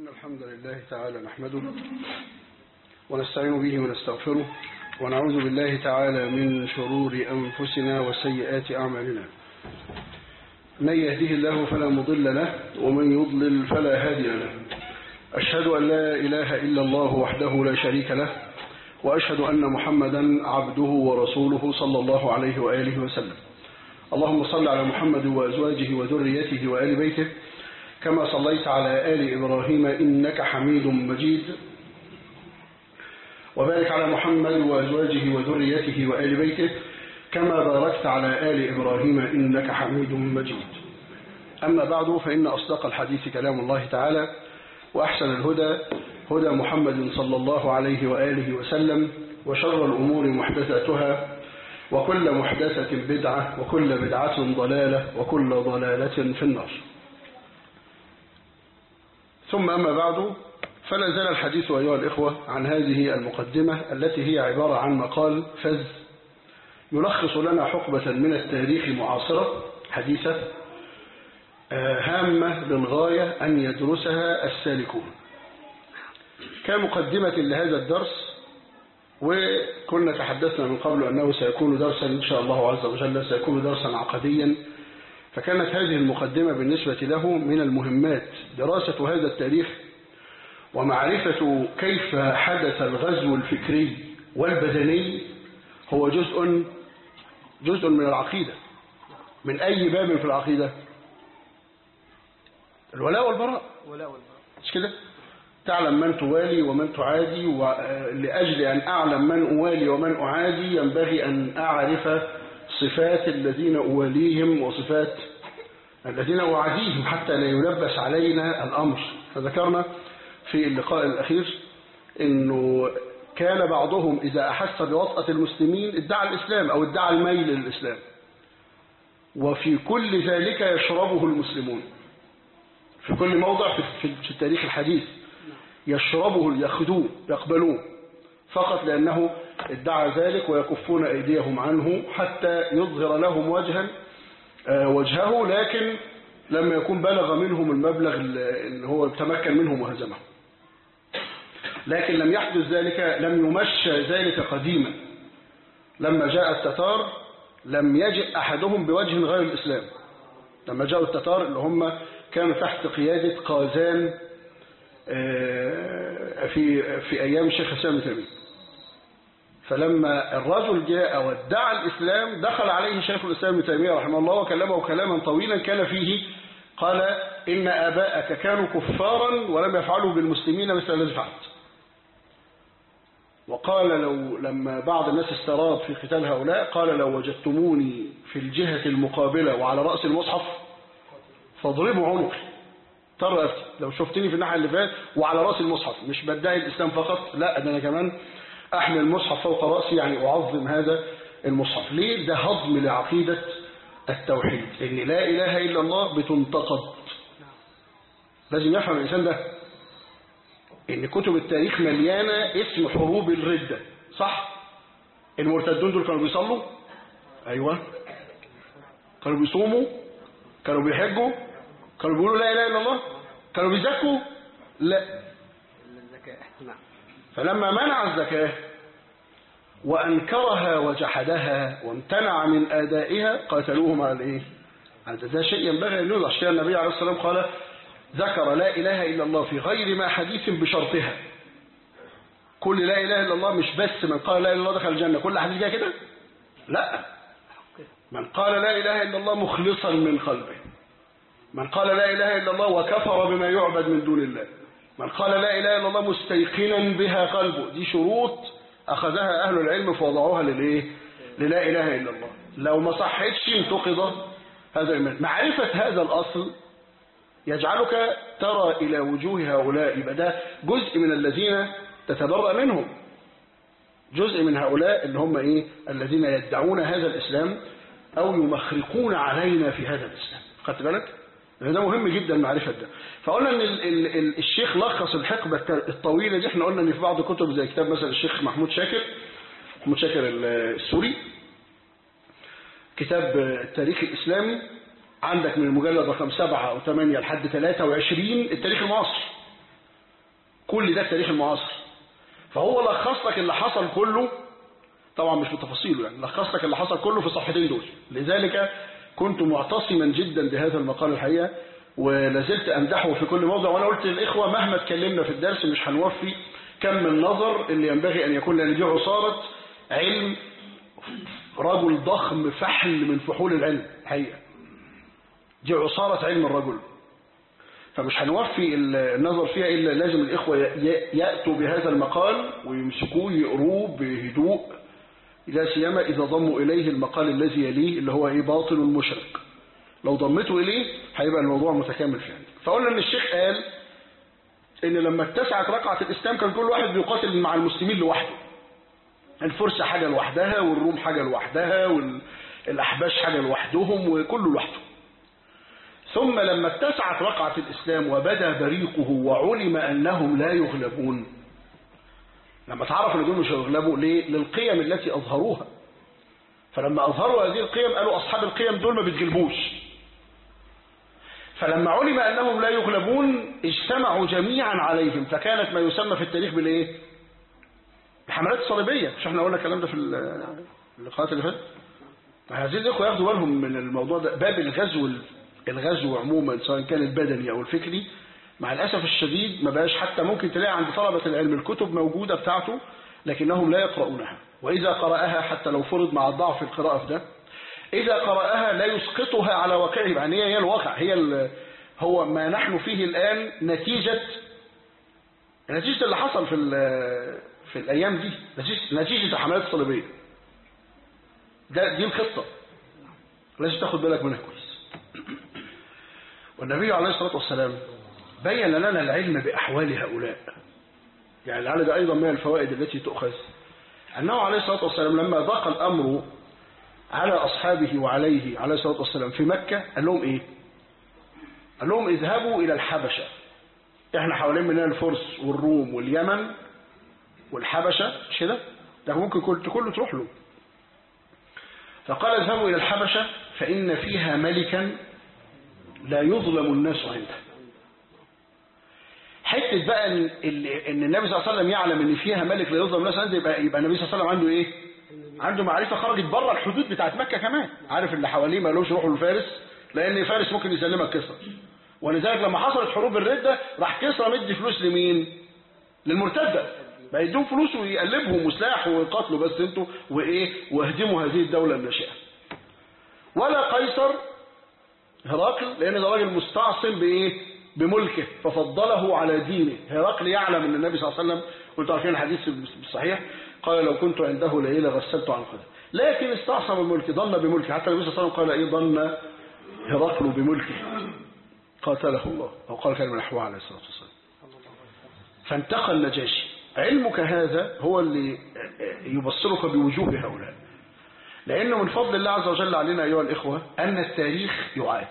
إن الحمد لله تعالى نحمده ونستعين به ونستغفره ونعوذ بالله تعالى من شرور أنفسنا وسيئات أعمالنا من يهده الله فلا مضل له ومن يضلل فلا هادي له أشهد أن لا إله إلا الله وحده لا شريك له وأشهد أن محمدا عبده ورسوله صلى الله عليه وآله وسلم اللهم صل على محمد وأزواجه وذريته وآل بيته كما صليت على آل إبراهيم إنك حميد مجيد وبارك على محمد وأزواجه وذريته وآل بيته كما باركت على آل إبراهيم إنك حميد مجيد أما بعد فإن أصدق الحديث كلام الله تعالى وأحسن الهدى هدى محمد صلى الله عليه وآله وسلم وشر الأمور محدثاتها وكل محدثة بدعة وكل بدعة ضلالة وكل ضلالة في النار ثم أما بعد فلا زال الحديث أيها الإخوة عن هذه المقدمة التي هي عبارة عن مقال فز يلخص لنا حقبة من التاريخ معاصرة حديثة هامة للغاية أن يدرسها السالكون كمقدمة لهذا الدرس وكنا تحدثنا من قبل أنه سيكون درسا إن شاء الله عز وجل سيكون درسا عقديا فكانت هذه المقدمة بالنسبة له من المهمات دراسة هذا التاريخ ومعرفة كيف حدث الغزو الفكري والبدني هو جزء جزء من العقيدة من أي باب في العقيدة الولاء والبراء ولا والبراء مش كده تعلم من توالي ومن تعادي ولأجل أن أعلم من أوالي ومن أعادي ينبغي أن أعرف صفات الذين أواليهم وصفات الذين أعاديهم حتى لا يلبس علينا الأمر فذكرنا في اللقاء الأخير أنه كان بعضهم إذا أحس بوطأة المسلمين ادعى الإسلام أو ادعى الميل للإسلام وفي كل ذلك يشربه المسلمون في كل موضع في التاريخ الحديث يشربه يأخذوه يقبلوه فقط لأنه ادعى ذلك ويكفون أيديهم عنه حتى يظهر لهم وجها وجهه لكن لما يكون بلغ منهم المبلغ اللي هو تمكن منهم وهزمه لكن لم يحدث ذلك لم يمشى ذلك قديما لما جاء التتار لم يجئ أحدهم بوجه غير الإسلام لما جاءوا التتار اللي هم كانوا تحت قيادة قازان في في أيام الشيخ حسام تيمية فلما الرجل جاء وادعى الإسلام دخل عليه شيخ الإسلام ابن تيمية رحمه الله وكلمه كلاما طويلا كان فيه قال إن آباءك كانوا كفارا ولم يفعلوا بالمسلمين مثل الذي فعلت وقال لو لما بعض الناس استراب في قتال هؤلاء قال لو وجدتموني في الجهة المقابلة وعلى رأس المصحف فاضربوا عنقي ترى لو شفتني في الناحية اللي فات وعلى رأس المصحف مش بدعي الإسلام فقط لا ده أنا كمان أحمل المصحف فوق رأسي يعني أعظم هذا المصحف ليه ده هضم لعقيدة التوحيد إن لا إله إلا الله بتنتقد لازم يفهم الإنسان ده إن كتب التاريخ مليانة اسم حروب الردة صح المرتدون دول كانوا بيصلوا أيوة كانوا بيصوموا كانوا بيحجوا كانوا بيقولوا لا إله إلا الله كانوا بيزكوا لا الزكاة نعم فلما منع الزكاة وأنكرها وجحدها وامتنع من أدائها قاتلوهم على الإيه؟ هذا ده شيء ينبغي أن يوضح عشان النبي عليه الصلاة والسلام قال ذكر لا إله إلا الله في غير ما حديث بشرطها كل لا إله إلا الله مش بس من قال لا إله إلا الله دخل الجنة كل حديث جاء كده لا من قال لا إله إلا الله مخلصا من قلبه من قال لا إله إلا الله وكفر بما يعبد من دون الله من قال لا إله إلا الله مستيقنا بها قلبه دي شروط أخذها أهل العلم فوضعوها للإيه للا إله إلا الله لو ما صحتش انتقض هذا الإيمان معرفة هذا الأصل يجعلك ترى إلى وجوه هؤلاء يبقى ده جزء من الذين تتبرأ منهم جزء من هؤلاء اللي هم إيه الذين يدعون هذا الإسلام أو يمخرقون علينا في هذا الإسلام خدت بالك ده مهم جدا معرفة ده فقلنا ان ال ال ال الشيخ لخص الحقبة الطويلة دي احنا قلنا ان في بعض كتب زي كتاب مثلا الشيخ محمود شاكر محمود شاكر السوري كتاب التاريخ الإسلامي عندك من المجلد رقم 7 أو 8 لحد 23 التاريخ المعاصر كل ده التاريخ المعاصر فهو لخص لك اللي حصل كله طبعا مش بتفاصيله يعني لخص لك اللي حصل كله في الصفحتين دول لذلك كنت معتصما جدا بهذا المقال الحقيقة ولازلت أمدحه في كل موضع وأنا قلت للإخوة مهما اتكلمنا في الدرس مش هنوفي كم النظر اللي ينبغي أن يكون لأن دي عصارة علم رجل ضخم فحل من فحول العلم حقيقة دي عصارة علم الرجل فمش هنوفي النظر فيها إلا لازم الإخوة يأتوا بهذا المقال ويمسكوه يقروه بهدوء لا سيما إذا ضموا إليه المقال الذي يليه اللي هو إيه باطل مشرك لو ضمته إليه هيبقى الموضوع متكامل فعلا فقلنا إن الشيخ قال إن لما اتسعت رقعة الإسلام كان كل واحد بيقاتل مع المسلمين لوحده الفرس حاجة لوحدها والروم حاجة لوحدها والأحباش حاجة لوحدهم وكله لوحده ثم لما اتسعت رقعة الإسلام وبدا بريقه وعلم أنهم لا يغلبون لما تعرف ان دول مش هيغلبوا ليه للقيم التي أظهروها فلما أظهروا هذه القيم قالوا أصحاب القيم دول ما بيتغلبوش فلما علم أنهم لا يغلبون اجتمعوا جميعا عليهم فكانت ما يسمى في التاريخ بالإيه الحملات الصليبية مش احنا قلنا الكلام ده في اللقاءات اللي فاتت هذه الإخوة ياخدوا بالهم من الموضوع ده باب الغزو الغزو عموما سواء كان البدني أو الفكري مع الأسف الشديد ما بقاش حتى ممكن تلاقي عند طلبة العلم الكتب موجودة بتاعته لكنهم لا يقرؤونها وإذا قرأها حتى لو فرض مع الضعف القراءة في ده إذا قرأها لا يسقطها على واقعه يعني هي هي الواقع هي هو ما نحن فيه الآن نتيجة نتيجة اللي حصل في في الأيام دي نتيجة, نتيجة الحملات الصليبية ده دي الخطة لازم تاخد بالك منها كويس والنبي عليه الصلاة والسلام بين لنا العلم بأحوال هؤلاء يعني لعل ده أيضا من الفوائد التي تؤخذ أنه عليه الصلاة والسلام لما ضاق الأمر على أصحابه وعليه عليه الصلاة والسلام في مكة قال لهم إيه قال لهم اذهبوا إلى الحبشة احنا حوالين مننا الفرس والروم واليمن والحبشة مش كده ده ممكن كل كله تروح له فقال اذهبوا إلى الحبشة فإن فيها ملكا لا يظلم الناس عنده حته بقى ان ان النبي صلى الله عليه وسلم يعلم ان فيها ملك لا يظلم الناس عنده يبقى يبقى النبي صلى الله عليه وسلم عنده ايه عنده معرفه خرجت بره الحدود بتاعت مكه كمان عارف اللي حواليه ما لهمش يروحوا لفارس لان فارس ممكن يسلمك كسرى ولذلك لما حصلت حروب الرده راح كسرى مدي فلوس لمين للمرتده بقى يدوم فلوس ويقلبهم وسلاح ويقاتلوا بس انتوا وايه واهدموا هذه الدوله الناشئه ولا قيصر هرقل لان ده راجل مستعصم بايه بملكه ففضله على دينه هرقل يعلم ان النبي صلى الله عليه وسلم قلت عارفين الحديث الصحيح قال لو كنت عنده ليلة غسلت عن قدم لكن استعصم الملك ظن بملكه حتى النبي صلى الله عليه وسلم قال ايه ظن هرقل بملكه قاتله الله او قال كلمه نحوها عليه الصلاه والسلام فانتقى النجاشي علمك هذا هو اللي يبصرك بوجوه هؤلاء لأنه من فضل الله عز وجل علينا أيها الإخوة أن التاريخ يعاد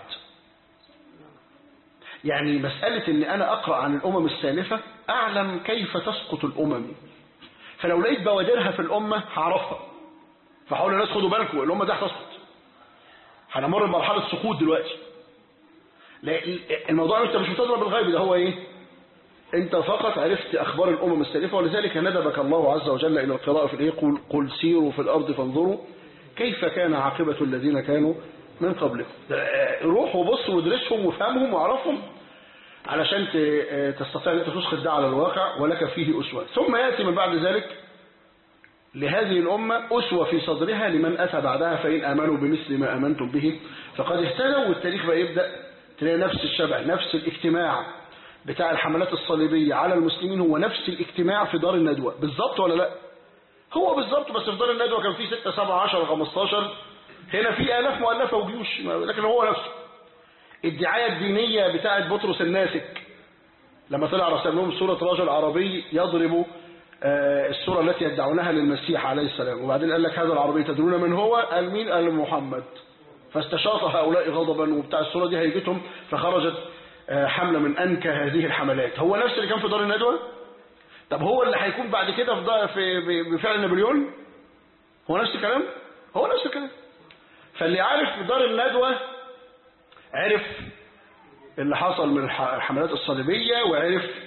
يعني مسألة أن أنا أقرأ عن الأمم السالفة أعلم كيف تسقط الأمم فلو لقيت بوادرها في الأمة هعرفها فحاول الناس خدوا بالكم الأمة دي هتسقط هنمر بمرحلة سقوط دلوقتي لا الموضوع انت مش بتضرب الغيب ده هو ايه انت فقط عرفت اخبار الامم السالفه ولذلك ندبك الله عز وجل الى القراءه في الايه قل, قل سيروا في الارض فانظروا كيف كان عاقبه الذين كانوا من قبلكم روح وبص وادرسهم وافهمهم واعرفهم علشان تستطيع ان انت تسقط ده على الواقع ولك فيه اسوه ثم ياتي من بعد ذلك لهذه الأمة أسوة في صدرها لمن أتى بعدها فإن آمنوا بمثل ما آمنتم به فقد اهتدوا والتاريخ بقى يبدأ تلاقي نفس الشبع نفس الاجتماع بتاع الحملات الصليبية على المسلمين هو نفس الاجتماع في دار الندوة بالظبط ولا لا هو بالظبط بس في دار الندوة كان في 6 7 10 15 هنا في آلاف مؤلفة وجيوش لكن هو نفسه الدعاية الدينية بتاعت بطرس الناسك لما طلع رسم لهم سورة رجل عربي يضرب السورة التي يدعونها للمسيح عليه السلام وبعدين قال لك هذا العربي تدرون من هو قال مين قال محمد فاستشاط هؤلاء غضبا وبتاع السورة دي هيجتهم فخرجت حملة من أنكى هذه الحملات هو نفس اللي كان في دار الندوة طب هو اللي هيكون بعد كده في, في بفعل نابليون هو نفس الكلام هو نفس الكلام فاللي عارف في دار الندوة عرف اللي حصل من الحملات الصليبية وعرف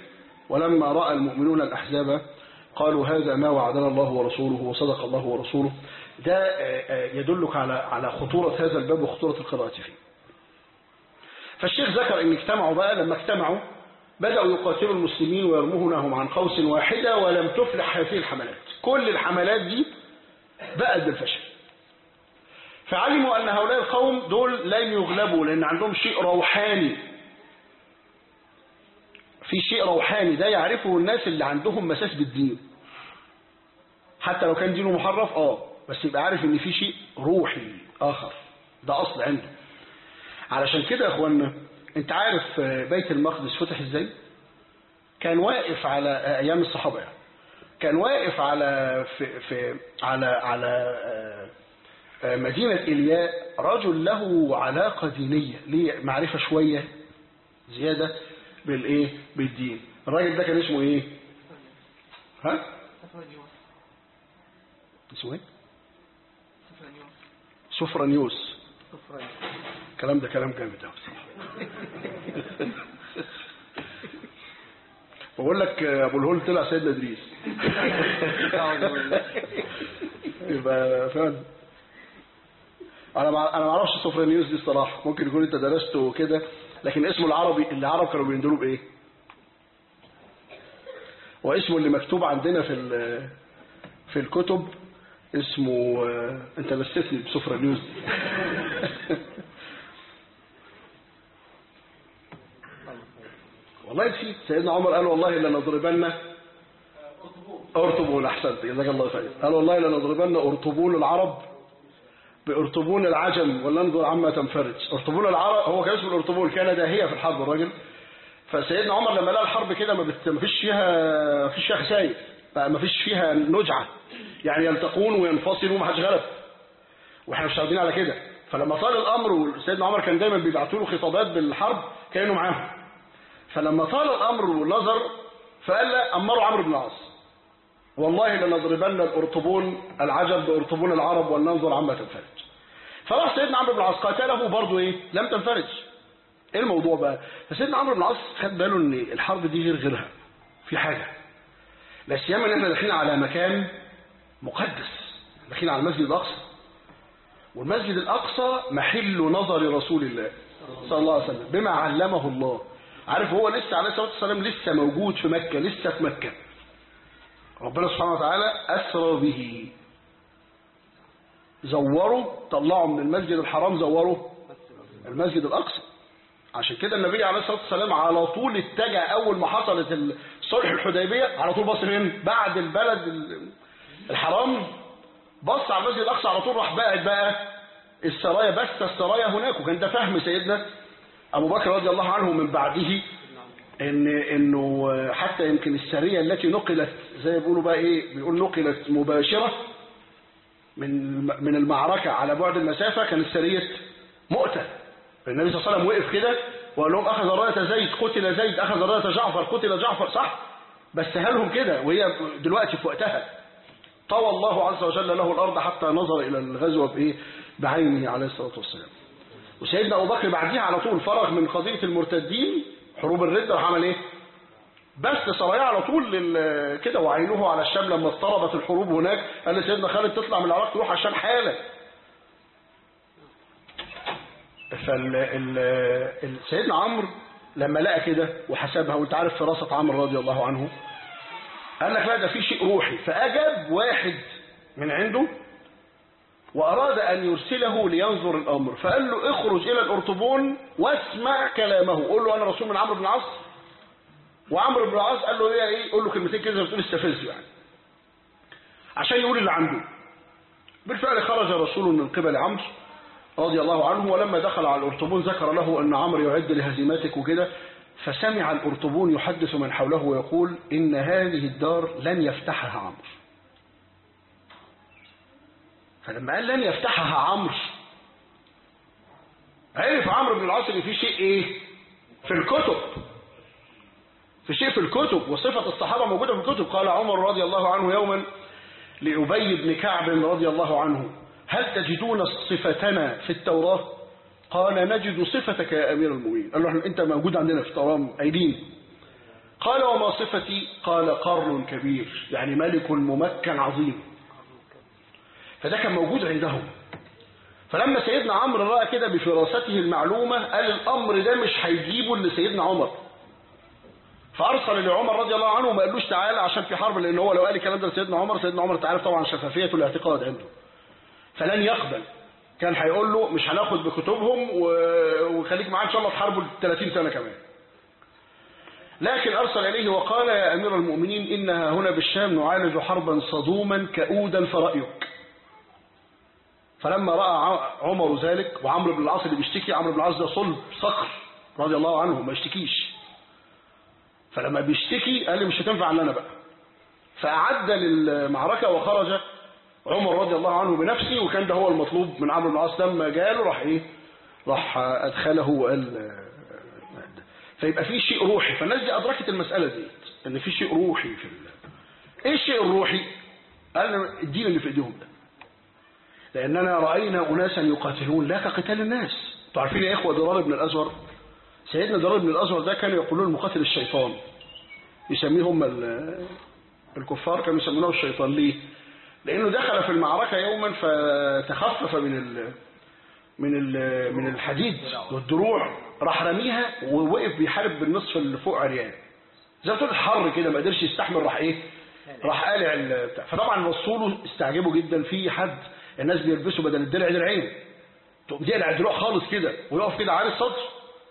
ولما رأى المؤمنون الأحزاب قالوا هذا ما وعدنا الله ورسوله وصدق الله ورسوله ده آه، آه، يدلك على على خطورة هذا الباب وخطورة القراءة فيه فالشيخ ذكر ان اجتمعوا بقى لما اجتمعوا بدأوا يقاتلوا المسلمين ويرمونهم عن قوس واحدة ولم تفلح هذه الحملات كل الحملات دي بقت بالفشل فعلموا أن هؤلاء القوم دول لن يغلبوا لأن عندهم شيء روحاني في شيء روحاني ده يعرفه الناس اللي عندهم مساس بالدين حتى لو كان دينه محرف اه بس يبقى عارف ان في شيء روحي اخر ده اصل عنده علشان كده يا اخوانا انت عارف بيت المقدس فتح ازاي كان واقف على ايام الصحابه يعني كان واقف على في في على على آه، آه، مدينة إلياء رجل له علاقة دينية ليه معرفة شوية زيادة بالإيه بالدين الراجل ده كان اسمه إيه ها اسمه إيه سفرانيوس الكلام ده كلام جامد قوي بصراحة بقول لك ابو الهول طلع سيدنا ادريس يبقى فعلا انا مع... انا ما اعرفش سفرانيوس دي الصراحه ممكن يكون انت درسته كده لكن اسمه العربي اللي العرب كانوا بيندلوا بايه واسمه اللي مكتوب عندنا في ال... في الكتب اسمه آه، انت لستني بسفرانيوس دي والله نسيت سيدنا عمر قال والله لنضربن ارطبون احسنت جزاك الله خير قال والله لنضربن ارطبون العرب بارطبون العجم ولننظر عما تنفرج ارطبون العرب هو كان اسمه الارطبون كان داهيه في الحرب الراجل فسيدنا عمر لما لقى الحرب كده ما بت- ما فيش فيها ما فيش فيها خسائر ما فيش فيها نجعه يعني يلتقون وينفصلوا وما حدش غلب واحنا مش عارفين على كده فلما طال الامر وسيدنا عمر كان دايما بيبعتوا له خطابات بالحرب كانوا معاهم فلما طال الامر ونظر فقال لا امروا عمرو بن العاص والله لنضربن الارطبون العجب بارطبون العرب ولننظر عما تنفرج فراح سيدنا عمرو بن العاص قاتله برضه ايه لم تنفرج ايه الموضوع بقى فسيدنا عمرو بن العاص خد باله ان الحرب دي غير غيرها في حاجه لا سيما ان احنا داخلين على مكان مقدس داخلين على المسجد الاقصى والمسجد الاقصى محل نظر رسول الله صلى الله عليه وسلم بما علمه الله عارف هو لسه عليه الصلاه والسلام لسه موجود في مكه لسه في مكه ربنا سبحانه وتعالى أسرى به زوروا طلعوا من المسجد الحرام زوروا المسجد الأقصى عشان كده النبي عليه الصلاة والسلام على طول اتجه أول ما حصلت صلح الحديبية على طول بص فين بعد البلد ال- الحرام بص على المسجد الأقصى على طول راح باعد بقى السرايا بس السرايا هناك وكان ده فهم سيدنا أبو بكر رضي الله عنه من بعده ان انه حتى يمكن السريه التي نقلت زي ما بيقولوا بقى ايه بيقول نقلت مباشره من من المعركه على بعد المسافه كانت سريه مؤتة النبي صلى الله عليه وسلم وقف كده وقال لهم اخذ رايه زيد قتل زيد اخذ رايه جعفر قتل جعفر صح بس هلهم كده وهي دلوقتي في وقتها طوى الله عز وجل له الارض حتى نظر الى الغزوه بايه بعينه عليه الصلاه والسلام وسيدنا ابو بكر بعديها على طول فرغ من قضيه المرتدين حروب الردة راح عمل ايه بس سرايا على طول لل- كده وعينوه على الشام لما اضطربت الحروب هناك قال لسيدنا خالد تطلع من العراق تروح على الشام حالا فال ال... ال... سيدنا عمرو لما لقى كده وحسبها وانت عارف فراسة عمرو رضي الله عنه قال لك لا ده في شيء روحي فأجاب واحد من عنده وأراد أن يرسله لينظر الأمر فقال له اخرج إلى الأرطبون واسمع كلامه قول له أنا رسول من عمرو بن العاص وعمرو بن العاص قال له ايه ايه قول له كلمتين كده بتقول استفزه يعني عشان يقول اللي عنده بالفعل خرج رسول من قبل عمرو رضي الله عنه ولما دخل على الأرطبون ذكر له أن عمرو يعد لهزيمتك وكده فسمع الأرطبون يحدث من حوله ويقول إن هذه الدار لن يفتحها عمرو فلما قال لن يفتحها عمرو عرف عمرو بن العاص ان في شيء ايه في الكتب في شيء في الكتب وصفة الصحابة موجودة في الكتب قال عمر رضي الله عنه يوما لأبي بن كعب رضي الله عنه هل تجدون صفتنا في التوراة قال نجد صفتك يا أمير المؤمنين قال له احنا انت موجود عندنا في التوراة قايلين قال وما صفتي قال قرن كبير يعني ملك ممكن عظيم فده كان موجود عندهم فلما سيدنا عمرو رأى كده بفراسته المعلومة قال الأمر ده مش هيجيبه لسيدنا عمر فأرسل لعمر رضي الله عنه وما قالوش تعالى عشان في حرب لأن هو لو قال الكلام ده لسيدنا عمر سيدنا عمر تعالى طبعا شفافية الاعتقاد عنده فلن يقبل كان هيقول له مش هناخد بكتبهم و- وخليك معانا ان شاء الله تحاربوا 30 سنة كمان لكن أرسل إليه وقال يا أمير المؤمنين إنها هنا بالشام نعالج حربا صدوما كؤودا فرأيك فلما رأى ع- عمر ذلك وعمرو بن العاص اللي بيشتكي عمرو بن العاص ده صلب صقر رضي الله عنه ما يشتكيش فلما بيشتكي قال لي مش هتنفع الا انا بقى فأعد للمعركة وخرج عمر رضي الله عنه بنفسه وكان ده هو المطلوب من عمرو بن العاص لما جاله راح ايه راح ادخله وقال فيبقى في شيء روحي فالناس دي ادركت المسألة دي ان في شيء روحي في ال... ايه الشيء الروحي قال الدين اللي في ايديهم ده لاننا راينا اناسا يقاتلون لا كقتال الناس انتوا عارفين يا اخوه ضرار بن الازور سيدنا ضرار بن الازور ده كانوا يقولون مقاتل الشيطان يسميهم ال- الكفار كانوا يسمونه الشيطان ليه لانه دخل في المعركه يوما فتخفف من ال من ال من الحديد والدروع راح رميها ووقف بيحارب بالنصف اللي فوق عريان زي ما تقول الحر كده ما قدرش يستحمل راح ايه راح قالع ال- بتاع. فطبعا وصوله استعجبوا جدا في حد الناس بيلبسوا بدل الدرع درعين تقوم يقلع الدروع خالص كده ويقف كده عالي الصدر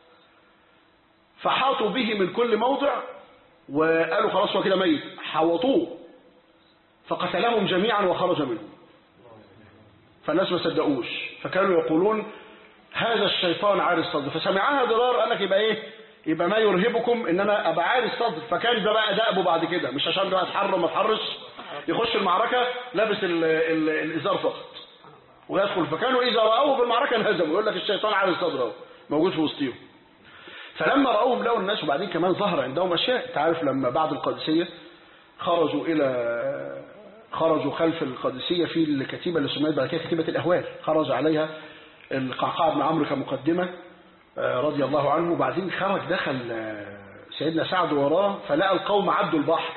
فحاطوا به من كل موضع وقالوا خلاص هو كده ميت حوطوه فقتلهم جميعا وخرج منهم فالناس ما صدقوش فكانوا يقولون هذا الشيطان عاري الصدر فسمعها ضرار قال لك يبقى ايه يبقى ما يرهبكم ان انا ابقى عاري الصدر فكان ده بقى دأبه بعد كده مش عشان بقى اتحرر ما اتحرش يخش المعركة لابس ال ال الازار فقط ويدخل فكانوا اذا رأوه في المعركة انهزموا يقول لك الشيطان عاري الصدر اهو موجود في وسطهم فلما رأوهم لقوا الناس وبعدين كمان ظهر عندهم أشياء تعرف لما بعد القادسية خرجوا إلى خرجوا خلف القادسية في الكتيبة اللي سميت بعد كده كتيبة الأهوال خرج عليها القعقاع بن عمرو كمقدمة آه، رضي الله عنه وبعدين خرج دخل آه، سيدنا سعد وراه فلقى القوم عدوا البحر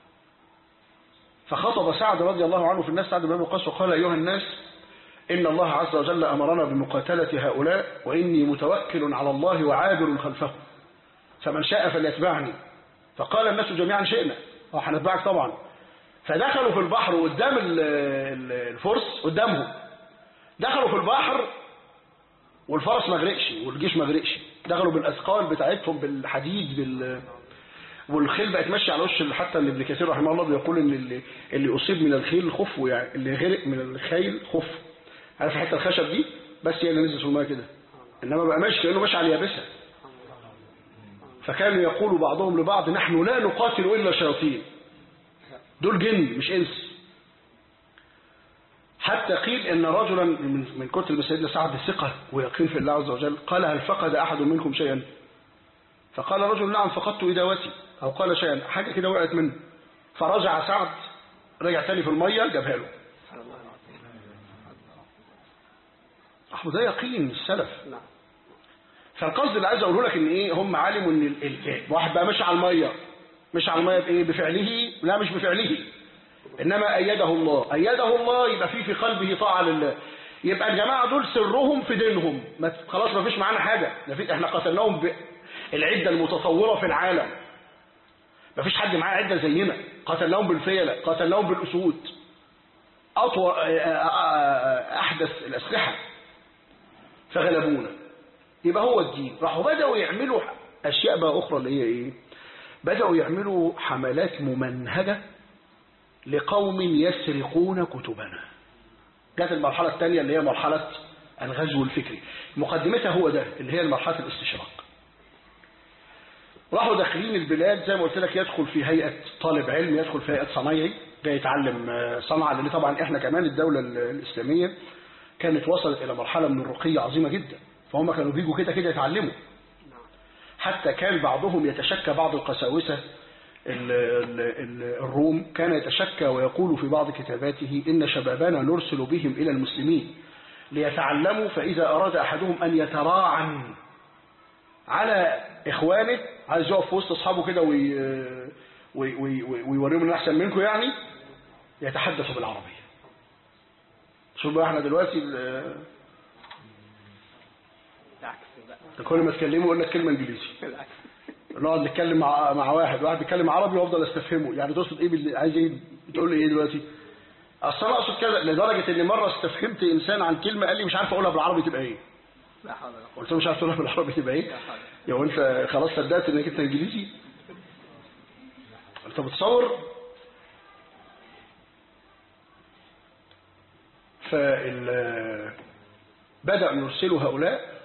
فخطب سعد رضي الله عنه في الناس سعد بن أبي وقاص وقال أيها الناس إن الله عز وجل أمرنا بمقاتلة هؤلاء وإني متوكل على الله وعابر خلفه فمن شاء فليتبعني فقال الناس جميعا شئنا اه هنتبعك طبعا فدخلوا في البحر قدام ال- ال- الفرس قدامهم دخلوا في البحر والفرس ما غرقش والجيش ما غرقش دخلوا بالاثقال بتاعتهم بالحديد بال والخيل بقت ماشيه على وش حتى اللي ابن كثير رحمه الله بيقول ان اللي اللي اصيب من الخيل خفه يعني اللي غرق من الخيل خف عارف الحته الخشب دي بس هي اللي نزلت في الميه كده انما بقى ماشي كانه ماشي على اليابسه فكانوا يقول بعضهم لبعض نحن لا نقاتل الا شياطين دول جن مش انس حتى قيل ان رجلا من من كتب سيدنا سعد ثقه ويقين في الله عز وجل قال هل فقد احد منكم شيئا فقال رجل نعم فقدت اداوتي او قال شيئا حاجه كده وقعت منه فرجع سعد رجع تاني في الميه جابها له أحمد ده يقين السلف نعم فالقصد اللي عايز اقوله لك ان ايه هم علموا ان ال- ال- واحد بقى ماشي على الميه مش على الميه بايه بفعله لا مش بفعله انما ايده الله ايده الله يبقى في في قلبه طاعه لله يبقى الجماعه دول سرهم في دينهم ما خلاص ما فيش معانا حاجه ما فيش احنا قتلناهم بالعده المتطوره في العالم ما فيش حد معاه عده زينا قتلناهم بالفيله قتلناهم بالاسود اطول احدث الاسلحه فغلبونا يبقى هو الدين راحوا بدأوا يعملوا أشياء بقى أخرى اللي هي إيه بدأوا يعملوا حملات ممنهجة لقوم يسرقون كتبنا جت المرحلة الثانية اللي هي مرحلة الغزو الفكري مقدمتها هو ده اللي هي مرحلة الاستشراق راحوا داخلين البلاد زي ما قلت لك يدخل في هيئة طالب علم يدخل في هيئة صنايعي جاي يتعلم آه، صنعة لأن طبعا احنا كمان الدولة ال- الإسلامية كانت وصلت إلى مرحلة من الرقي عظيمة جدا فهم كانوا بيجوا كده كده يتعلموا حتى كان بعضهم يتشكى بعض القساوسة ال- ال- ال- الروم كان يتشكى ويقول في بعض كتاباته إن شبابنا نرسل بهم إلى المسلمين ليتعلموا فإذا أراد أحدهم أن يتراعن على إخوانه عايز يقف في وسط اصحابه كده وي... وي... وي... وي- ويوريهم ان احسن منكم يعني يتحدث بالعربيه شوف بقى احنا دلوقتي ال- العكس بقى كل ما تكلمه يقول لك كلمه انجليزي العكس نقعد نتكلم مع مع واحد واحد بيتكلم عربي وافضل استفهمه يعني تقصد ايه باللي عايز ايه بتقول لي ايه دلوقتي اصل انا اقصد كذا لدرجه ان مره استفهمت انسان عن كلمه قال لي مش عارف اقولها بالعربي تبقى ايه لا حول ولا قوة قلت له مش عارف تقولها بالعربي تبقى ايه لا حول يا وانت خلاص صدقت انك انت انجليزي انت بتصور فال بدأوا يرسلوا هؤلاء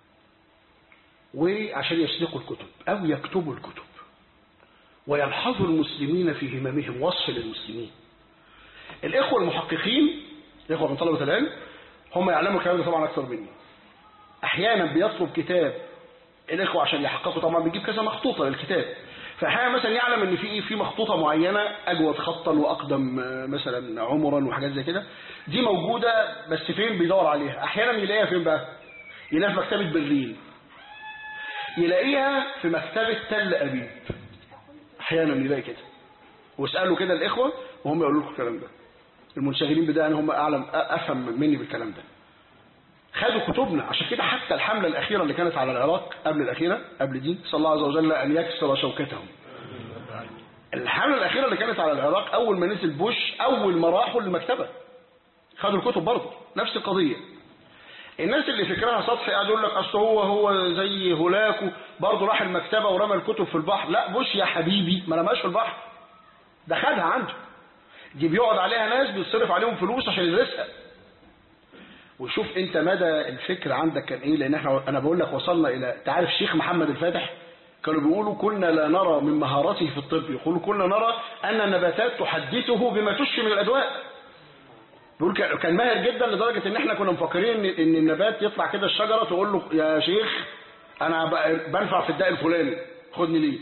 وعشان يسلقوا الكتب أو يكتبوا الكتب ويلحظوا المسلمين في هممهم وصف للمسلمين الإخوة المحققين الإخوة من طلبة العلم هم يعلموا الكلام ده طبعا أكثر مني أحيانا بيطلب كتاب الإخوة عشان يحققوا طبعا بيجيب كذا مخطوطة للكتاب فأحيانا مثلا يعلم إن في إيه في مخطوطة معينة أجود خطا وأقدم آه، مثلا عمرا وحاجات زي كده دي موجودة بس فين بيدور عليها أحيانا يلاقيها فين بقى يلاقيها في مكتبة برلين يلاقيها في مكتبة تل أبيب أحيانا يلاقي كده واسألوا كده الإخوة وهم يقولوا لكم الكلام ده المنشغلين بده يعني هم أعلم أفهم مني بالكلام ده خدوا كتبنا عشان كده حتى الحملة الأخيرة اللي كانت على العراق قبل الأخيرة قبل دي صلى الله عز وجل أن يكسر شوكتهم الحملة الأخيرة اللي كانت على العراق أول ما نزل بوش أول ما راحوا للمكتبة خدوا الكتب برضه نفس القضية الناس اللي فكرها سطحي قاعد يقول لك اصل هو هو زي هولاكو برضه راح المكتبة ورمى الكتب في البحر لا بوش يا حبيبي ما رماش في البحر ده خدها عنده دي بيقعد عليها ناس بيتصرف عليهم فلوس عشان يدرسها وشوف انت مدى الفكر عندك كان ايه لان احنا انا بقول لك وصلنا الى تعرف الشيخ محمد الفاتح كانوا بيقولوا كنا لا نرى من مهارته في الطب يقولوا كنا نرى ان النباتات تحدثه بما تشفي من الادواء بيقول كان كان ماهر جدا لدرجه ان احنا كنا مفكرين ان ان النبات يطلع كده الشجره تقول له يا شيخ انا ب- بنفع في الداء الفلاني خدني ليه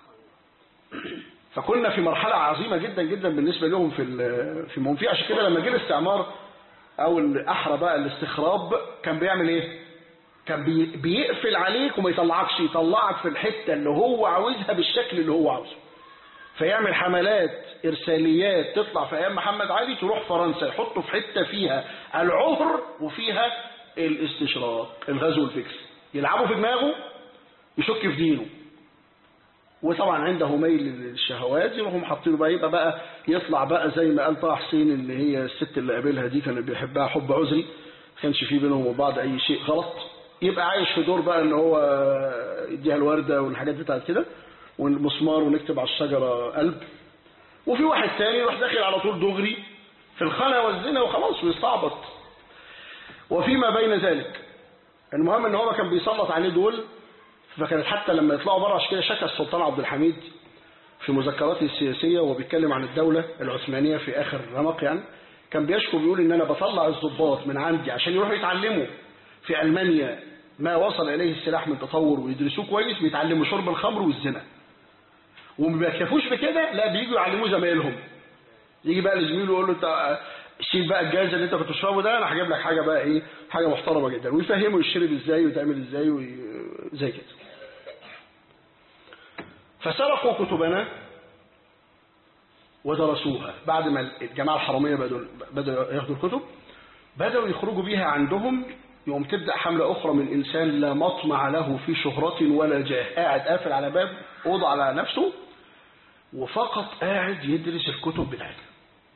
فكنا في مرحله عظيمه جدا جدا بالنسبه لهم في ال- في منفي عشان كده لما جه الاستعمار او الاحرى بقى الاستخراب كان بيعمل ايه كان بي بيقفل عليك وما يطلعكش يطلعك في الحته اللي هو عاوزها بالشكل اللي هو عاوزه فيعمل حملات ارساليات تطلع في ايام محمد علي تروح فرنسا يحطوا في حته فيها العهر وفيها الاستشراق الغزو الفكري يلعبوا في دماغه يشك في دينه وطبعا عنده ميل للشهوات يروحوا حاطينه بقى يبقى بقى يطلع بقى زي ما قال طه حسين اللي هي الست اللي قابلها دي كان بيحبها حب عذري ما كانش فيه بينهم وبعض اي شيء غلط يبقى عايش في دور بقى ان هو يديها الورده والحاجات بتاعت كده والمسمار ونكتب على الشجره قلب وفي واحد تاني يروح داخل على طول دغري في الخنا والزنا وخلاص ويستعبط وفيما بين ذلك المهم ان هو كان بيسلط عليه دول فكانت حتى لما يطلعوا بره عشان كده شكى السلطان عبد الحميد في مذكراته السياسية وهو بيتكلم عن الدولة العثمانية في آخر رمق يعني كان بيشكو بيقول إن أنا بطلع الضباط من عندي عشان يروحوا يتعلموا في ألمانيا ما وصل إليه السلاح من تطور ويدرسوه كويس بيتعلموا شرب الخمر والزنا وما بيكفوش بكده لا بييجوا يعلموه زمايلهم يجي بقى لزميله يقول له انت شيل بقى الجاز اللي انت كنت بتشربه ده انا هجيب لك حاجه بقى ايه حاجه محترمه جدا ويفهمه يشرب ازاي ويتعمل ازاي وي... زي كده فسرقوا كتبنا ودرسوها بعد ما الجماعه الحراميه بدأوا بدأوا ياخدوا الكتب بدأوا يخرجوا بيها عندهم يوم تبدأ حملة أخرى من إنسان لا مطمع له في شهرة ولا جاه قاعد قافل على باب أوضة على نفسه وفقط قاعد يدرس الكتب بتاعتها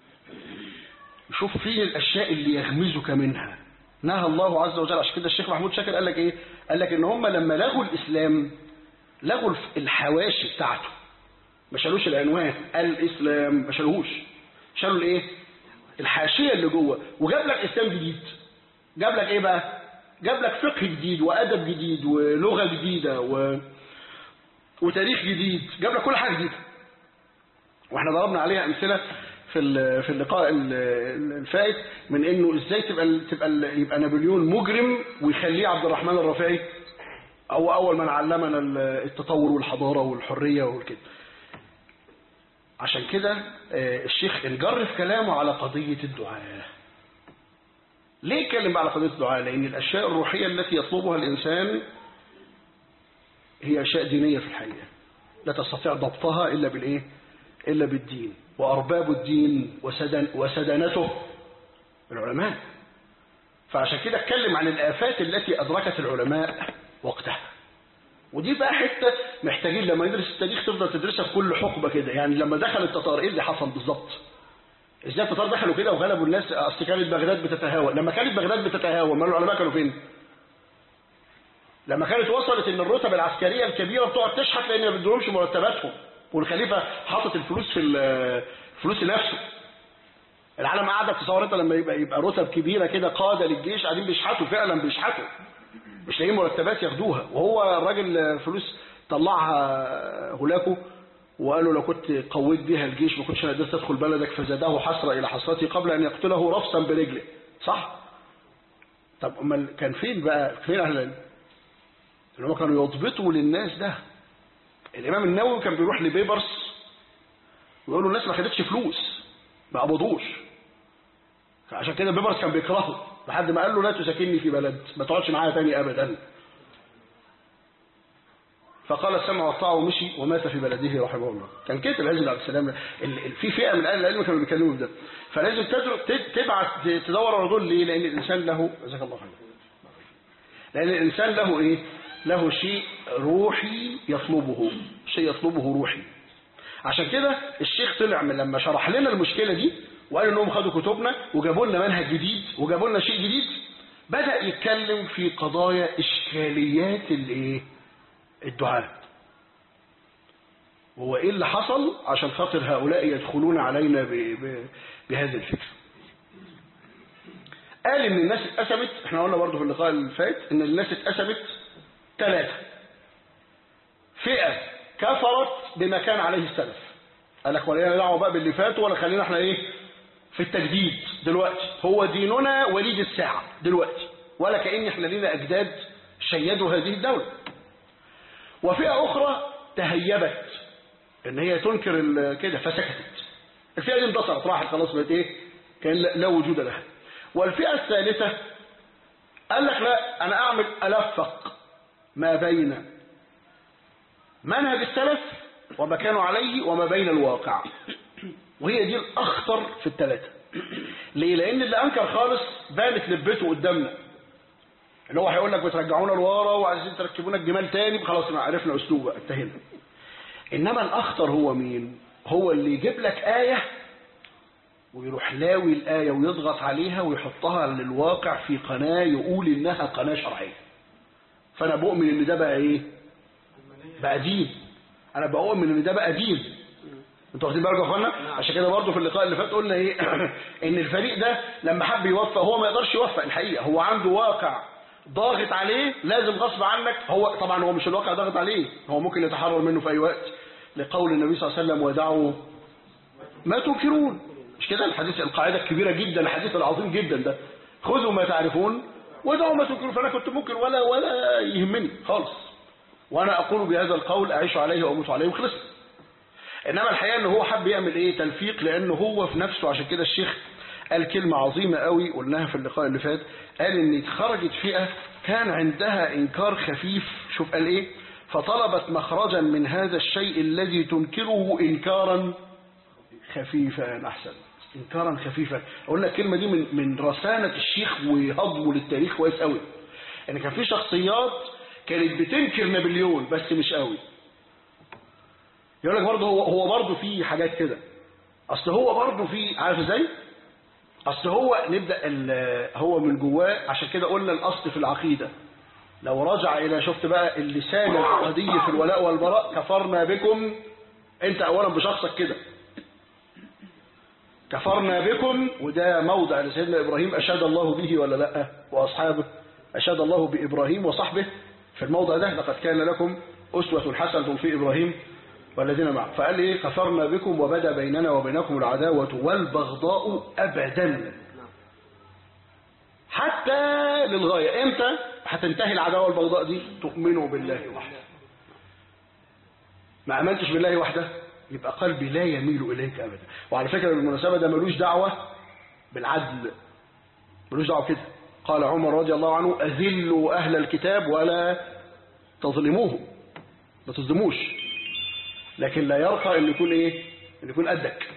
شوف فيه الأشياء اللي يغمزك منها نهى الله عز وجل عشان كده الشيخ محمود شاكر قال لك إيه قال لك إن هم لما لغوا الإسلام لغوا الحواشي بتاعته ما شالوش العنوان الإسلام ما شالوهوش شالوا الإيه الحاشية اللي جوه وجاب لك إسلام جديد جاب لك إيه بقى جاب لك فقه جديد وأدب جديد ولغة جديدة و... وتاريخ جديد جاب لك كل حاجة جديدة واحنا ضربنا عليها أمثلة في في اللقاء الفائت من انه ازاي تبقى تبقى يبقى نابليون مجرم ويخليه عبد الرحمن الرافعي او اول من علمنا التطور والحضاره والحريه والكده عشان كده الشيخ انجر في كلامه على قضيه الدعاء ليه اتكلم بقى على قضيه الدعاء لان الاشياء الروحيه التي يطلبها الانسان هي أشياء دينية في الحقيقة لا تستطيع ضبطها إلا بالإيه إلا بالدين وأرباب الدين وسدن وسدنته العلماء فعشان كده اتكلم عن الآفات التي أدركت العلماء وقتها ودي بقى حتة محتاجين لما ندرس التاريخ تفضل تدرسها في كل حقبة كده يعني لما دخل التتار ايه اللي حصل بالظبط ازاي التتار دخلوا كده وغلبوا الناس اصل كانت بغداد بتتهاوى لما كانت بغداد بتتهاوى ما العلماء كانوا فين لما كانت وصلت ان الرتب العسكريه الكبيره بتقعد تشحت لان ما بيدولهمش مرتباتهم والخليفه حاطط الفلوس في الفلوس لنفسه العالم قاعده تصور انت لما يبقى يبقى رتب كبيره كده قاده للجيش قاعدين بيشحتوا فعلا بيشحتوا مش لاقيين مرتبات ياخدوها وهو الراجل فلوس طلعها هولاكو وقال له لو كنت قويت بيها الجيش ما كنتش انا قدرت ادخل بلدك فزاده حسره الى حسرتي قبل ان يقتله رفسا برجله صح طب امال كان فين بقى فين اهل العلم اللي هم كانوا يضبطوا للناس ده الامام النووي كان بيروح لبيبرس ويقول له الناس ما خدتش فلوس ما قبضوش عشان كده بيبرس كان بيكرهه لحد ما قال له لا تساكنني في بلد ما تقعدش معايا تاني ابدا فقال السمع والطاعة ومشي ومات في بلده رحمه الله كان كده العز بن عبد السلام في فئة من أهل العلم كانوا بيتكلموا في ده فلازم تبعت تدور على دول ليه لأن الإنسان له جزاك الله خير لأن الإنسان له إيه له شيء روحي يطلبه شيء يطلبه روحي عشان كده الشيخ طلع من لما شرح لنا المشكلة دي وقال انهم خدوا كتبنا وجابوا لنا منهج جديد وجابوا لنا شيء جديد بدأ يتكلم في قضايا إشكاليات الايه الدعاء هو ايه اللي حصل عشان خاطر هؤلاء يدخلون علينا ب... ب... بهذه الفكرة قال ان الناس اتقسمت احنا قلنا برضه في اللقاء اللي فات ان الناس اتقسمت ثلاثة فئة كفرت بما كان عليه السلف قال لك ولا دعوه بقى باللي فات ولا خلينا احنا ايه في التجديد دلوقتي هو ديننا وليد الساعة دلوقتي ولا كأن احنا لينا أجداد شيدوا هذه الدولة وفئة أخرى تهيبت ان هي تنكر كده فسكتت الفئة دي اندثرت راحت خلاص بقت ايه كان لا وجود لها والفئة الثالثة قال لك لا انا اعمل الفق ما بين منهج السلف وما كانوا عليه وما بين الواقع وهي دي الاخطر في الثلاثة ليه لان اللي انكر خالص بانت لبته قدامنا اللي هو هيقول لك بترجعونا لورا وعايزين تركبونا الجمال تاني خلاص ما عرفنا اسلوبه انتهينا انما الاخطر هو مين هو اللي يجيب لك آية ويروح لاوي الآية ويضغط عليها ويحطها للواقع في قناة يقول إنها قناة شرعية فأنا بؤمن إن ده بقى إيه بقى دين أنا بؤمن إن ده بقى دين انتوا واخدين بالكم يا اخوانا عشان كده برضه في اللقاء اللي فات قلنا ايه ان الفريق ده لما حب يوفق هو ما يقدرش يوفق الحقيقه هو عنده واقع ضاغط عليه لازم غصب عنك هو طبعا هو مش الواقع ضاغط عليه هو ممكن يتحرر منه في اي وقت لقول النبي صلى الله عليه وسلم ودعوا ما تنكرون مش كده الحديث القاعده الكبيره جدا الحديث العظيم جدا ده خذوا ما تعرفون ودعوا ما تنكرون فانا كنت ممكن ولا ولا يهمني خالص وانا اقول بهذا القول اعيش عليه واموت عليه وخلصنا انما الحقيقه ان هو حب يعمل ايه تلفيق لانه هو في نفسه عشان كده الشيخ قال كلمة عظيمة قوي قلناها في اللقاء اللي فات قال ان خرجت فئة كان عندها انكار خفيف شوف قال ايه فطلبت مخرجا من هذا الشيء الذي تنكره انكارا خفيفا احسن انكارا خفيفا قلنا الكلمة دي من من رسانة الشيخ وهضمه للتاريخ كويس قوي ان كان في شخصيات كانت بتنكر نابليون بس مش قوي يقول لك برضه هو هو برضه في حاجات كده اصل هو برضه في عارف ازاي اصل هو نبدا هو من جواه عشان كده قلنا الاصل في العقيده لو رجع الى شفت بقى اللسان العقدي في الولاء والبراء كفرنا بكم انت اولا بشخصك كده كفرنا بكم وده موضع لسيدنا ابراهيم اشاد الله به ولا لا واصحابه اشاد الله بابراهيم وصحبه في الموضع ده لقد كان لكم اسوه حسنه في ابراهيم والذين معه فقال ايه كفرنا بكم وبدا بيننا وبينكم العداوة والبغضاء أبدا حتى للغاية امتى هتنتهي العداوة والبغضاء دي تؤمنوا بالله وحده ما أمنتش بالله وحده يبقى قلبي لا يميل إليك أبدا وعلى فكرة بالمناسبة ده ملوش دعوة بالعدل ملوش دعوة كده قال عمر رضي الله عنه أذلوا أهل الكتاب ولا تظلموهم ما تصدموش لكن لا يرقى ان يكون ايه ان يكون قدك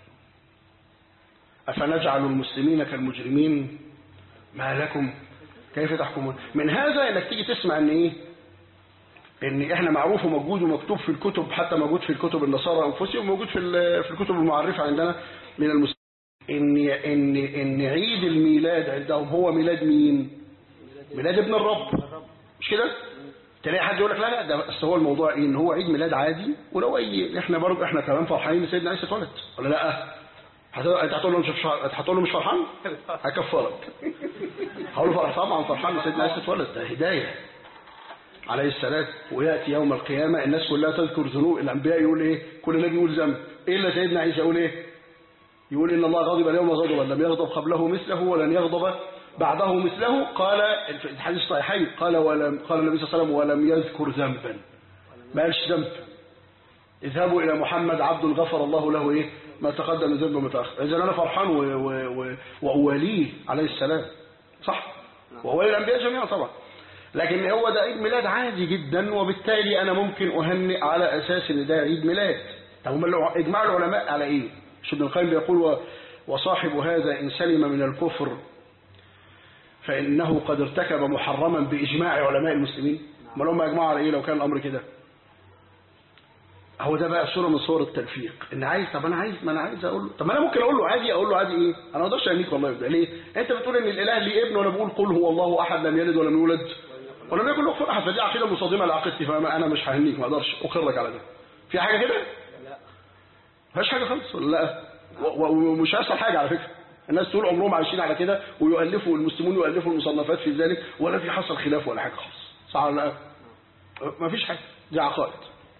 افنجعل المسلمين كالمجرمين ما لكم كيف تحكمون من هذا انك تيجي تسمع ان ايه ان احنا معروف وموجود ومكتوب في الكتب حتى موجود في الكتب النصارى انفسهم وموجود في ال- في الكتب المعرفه عندنا من المسلمين ان ان ان عيد الميلاد عندهم هو ميلاد مين ميلاد ابن الرب مش كده تلاقي حد يقول لك لا لا ده بس هو الموضوع ايه ان هو عيد ميلاد عادي ولو اي احنا برضه احنا كمان فرحانين ان سيدنا عيسى اتولد ولا لا هت- انت هتقول له مش فرح- هتقول له مش فرحان هكفرك هقول له فرح طبعا فرحان ان سيدنا عيسى اتولد ده هدايه عليه السلام وياتي يوم القيامه الناس كلها تذكر ذنوب الانبياء يقول ايه كل نبي يقول ذنب الا سيدنا عيسى يقول ايه يقول ان الله غضب اليوم غضبا لم يغضب قبله مثله ولن يغضب بعده مثله قال في الحديث الصحيحين قال ولم قال النبي صلى الله عليه وسلم ولم يذكر ذنبا ما قالش ذنب اذهبوا الى محمد عبد غفر الله له ايه ما تقدم من ذنبه وما تاخر اذا انا فرحان و- و- و- واواليه عليه السلام صح واولي الانبياء جميعا طبعا لكن هو ده عيد ميلاد عادي جدا وبالتالي انا ممكن اهنئ على اساس ان ده عيد ميلاد طب هم الع- اجماع العلماء على ايه مش ابن القيم بيقول و- وصاحب هذا ان سلم من الكفر فانه قد ارتكب محرما باجماع علماء المسلمين ما هم اجمعوا على ايه لو كان الامر كده هو ده بقى صوره من صور التلفيق ان عايز طب انا عايز ما انا عايز اقول له طب ما انا ممكن اقول له عادي اقول له عادي ايه انا ما اقدرش اهنيك والله يبدا ليه انت بتقول ان الاله ليه ابن وانا بقول قل هو الله احد لم يلد ولم يولد ولم يكن له كفوا احد فدي عقيده مصادمه لعقيدتي فانا مش ههنيك ما اقدرش اقرك على ده في حاجه كده لا مفيش حاجه خالص ولا لا و- و- ومش هيحصل حاجه على فكره الناس طول عمرهم عايشين على كده ويؤلفوا المسلمون يؤلفوا المصنفات في ذلك ولا في حصل خلاف ولا حاجه خالص صح ولا لا مفيش حاجه دي عقائد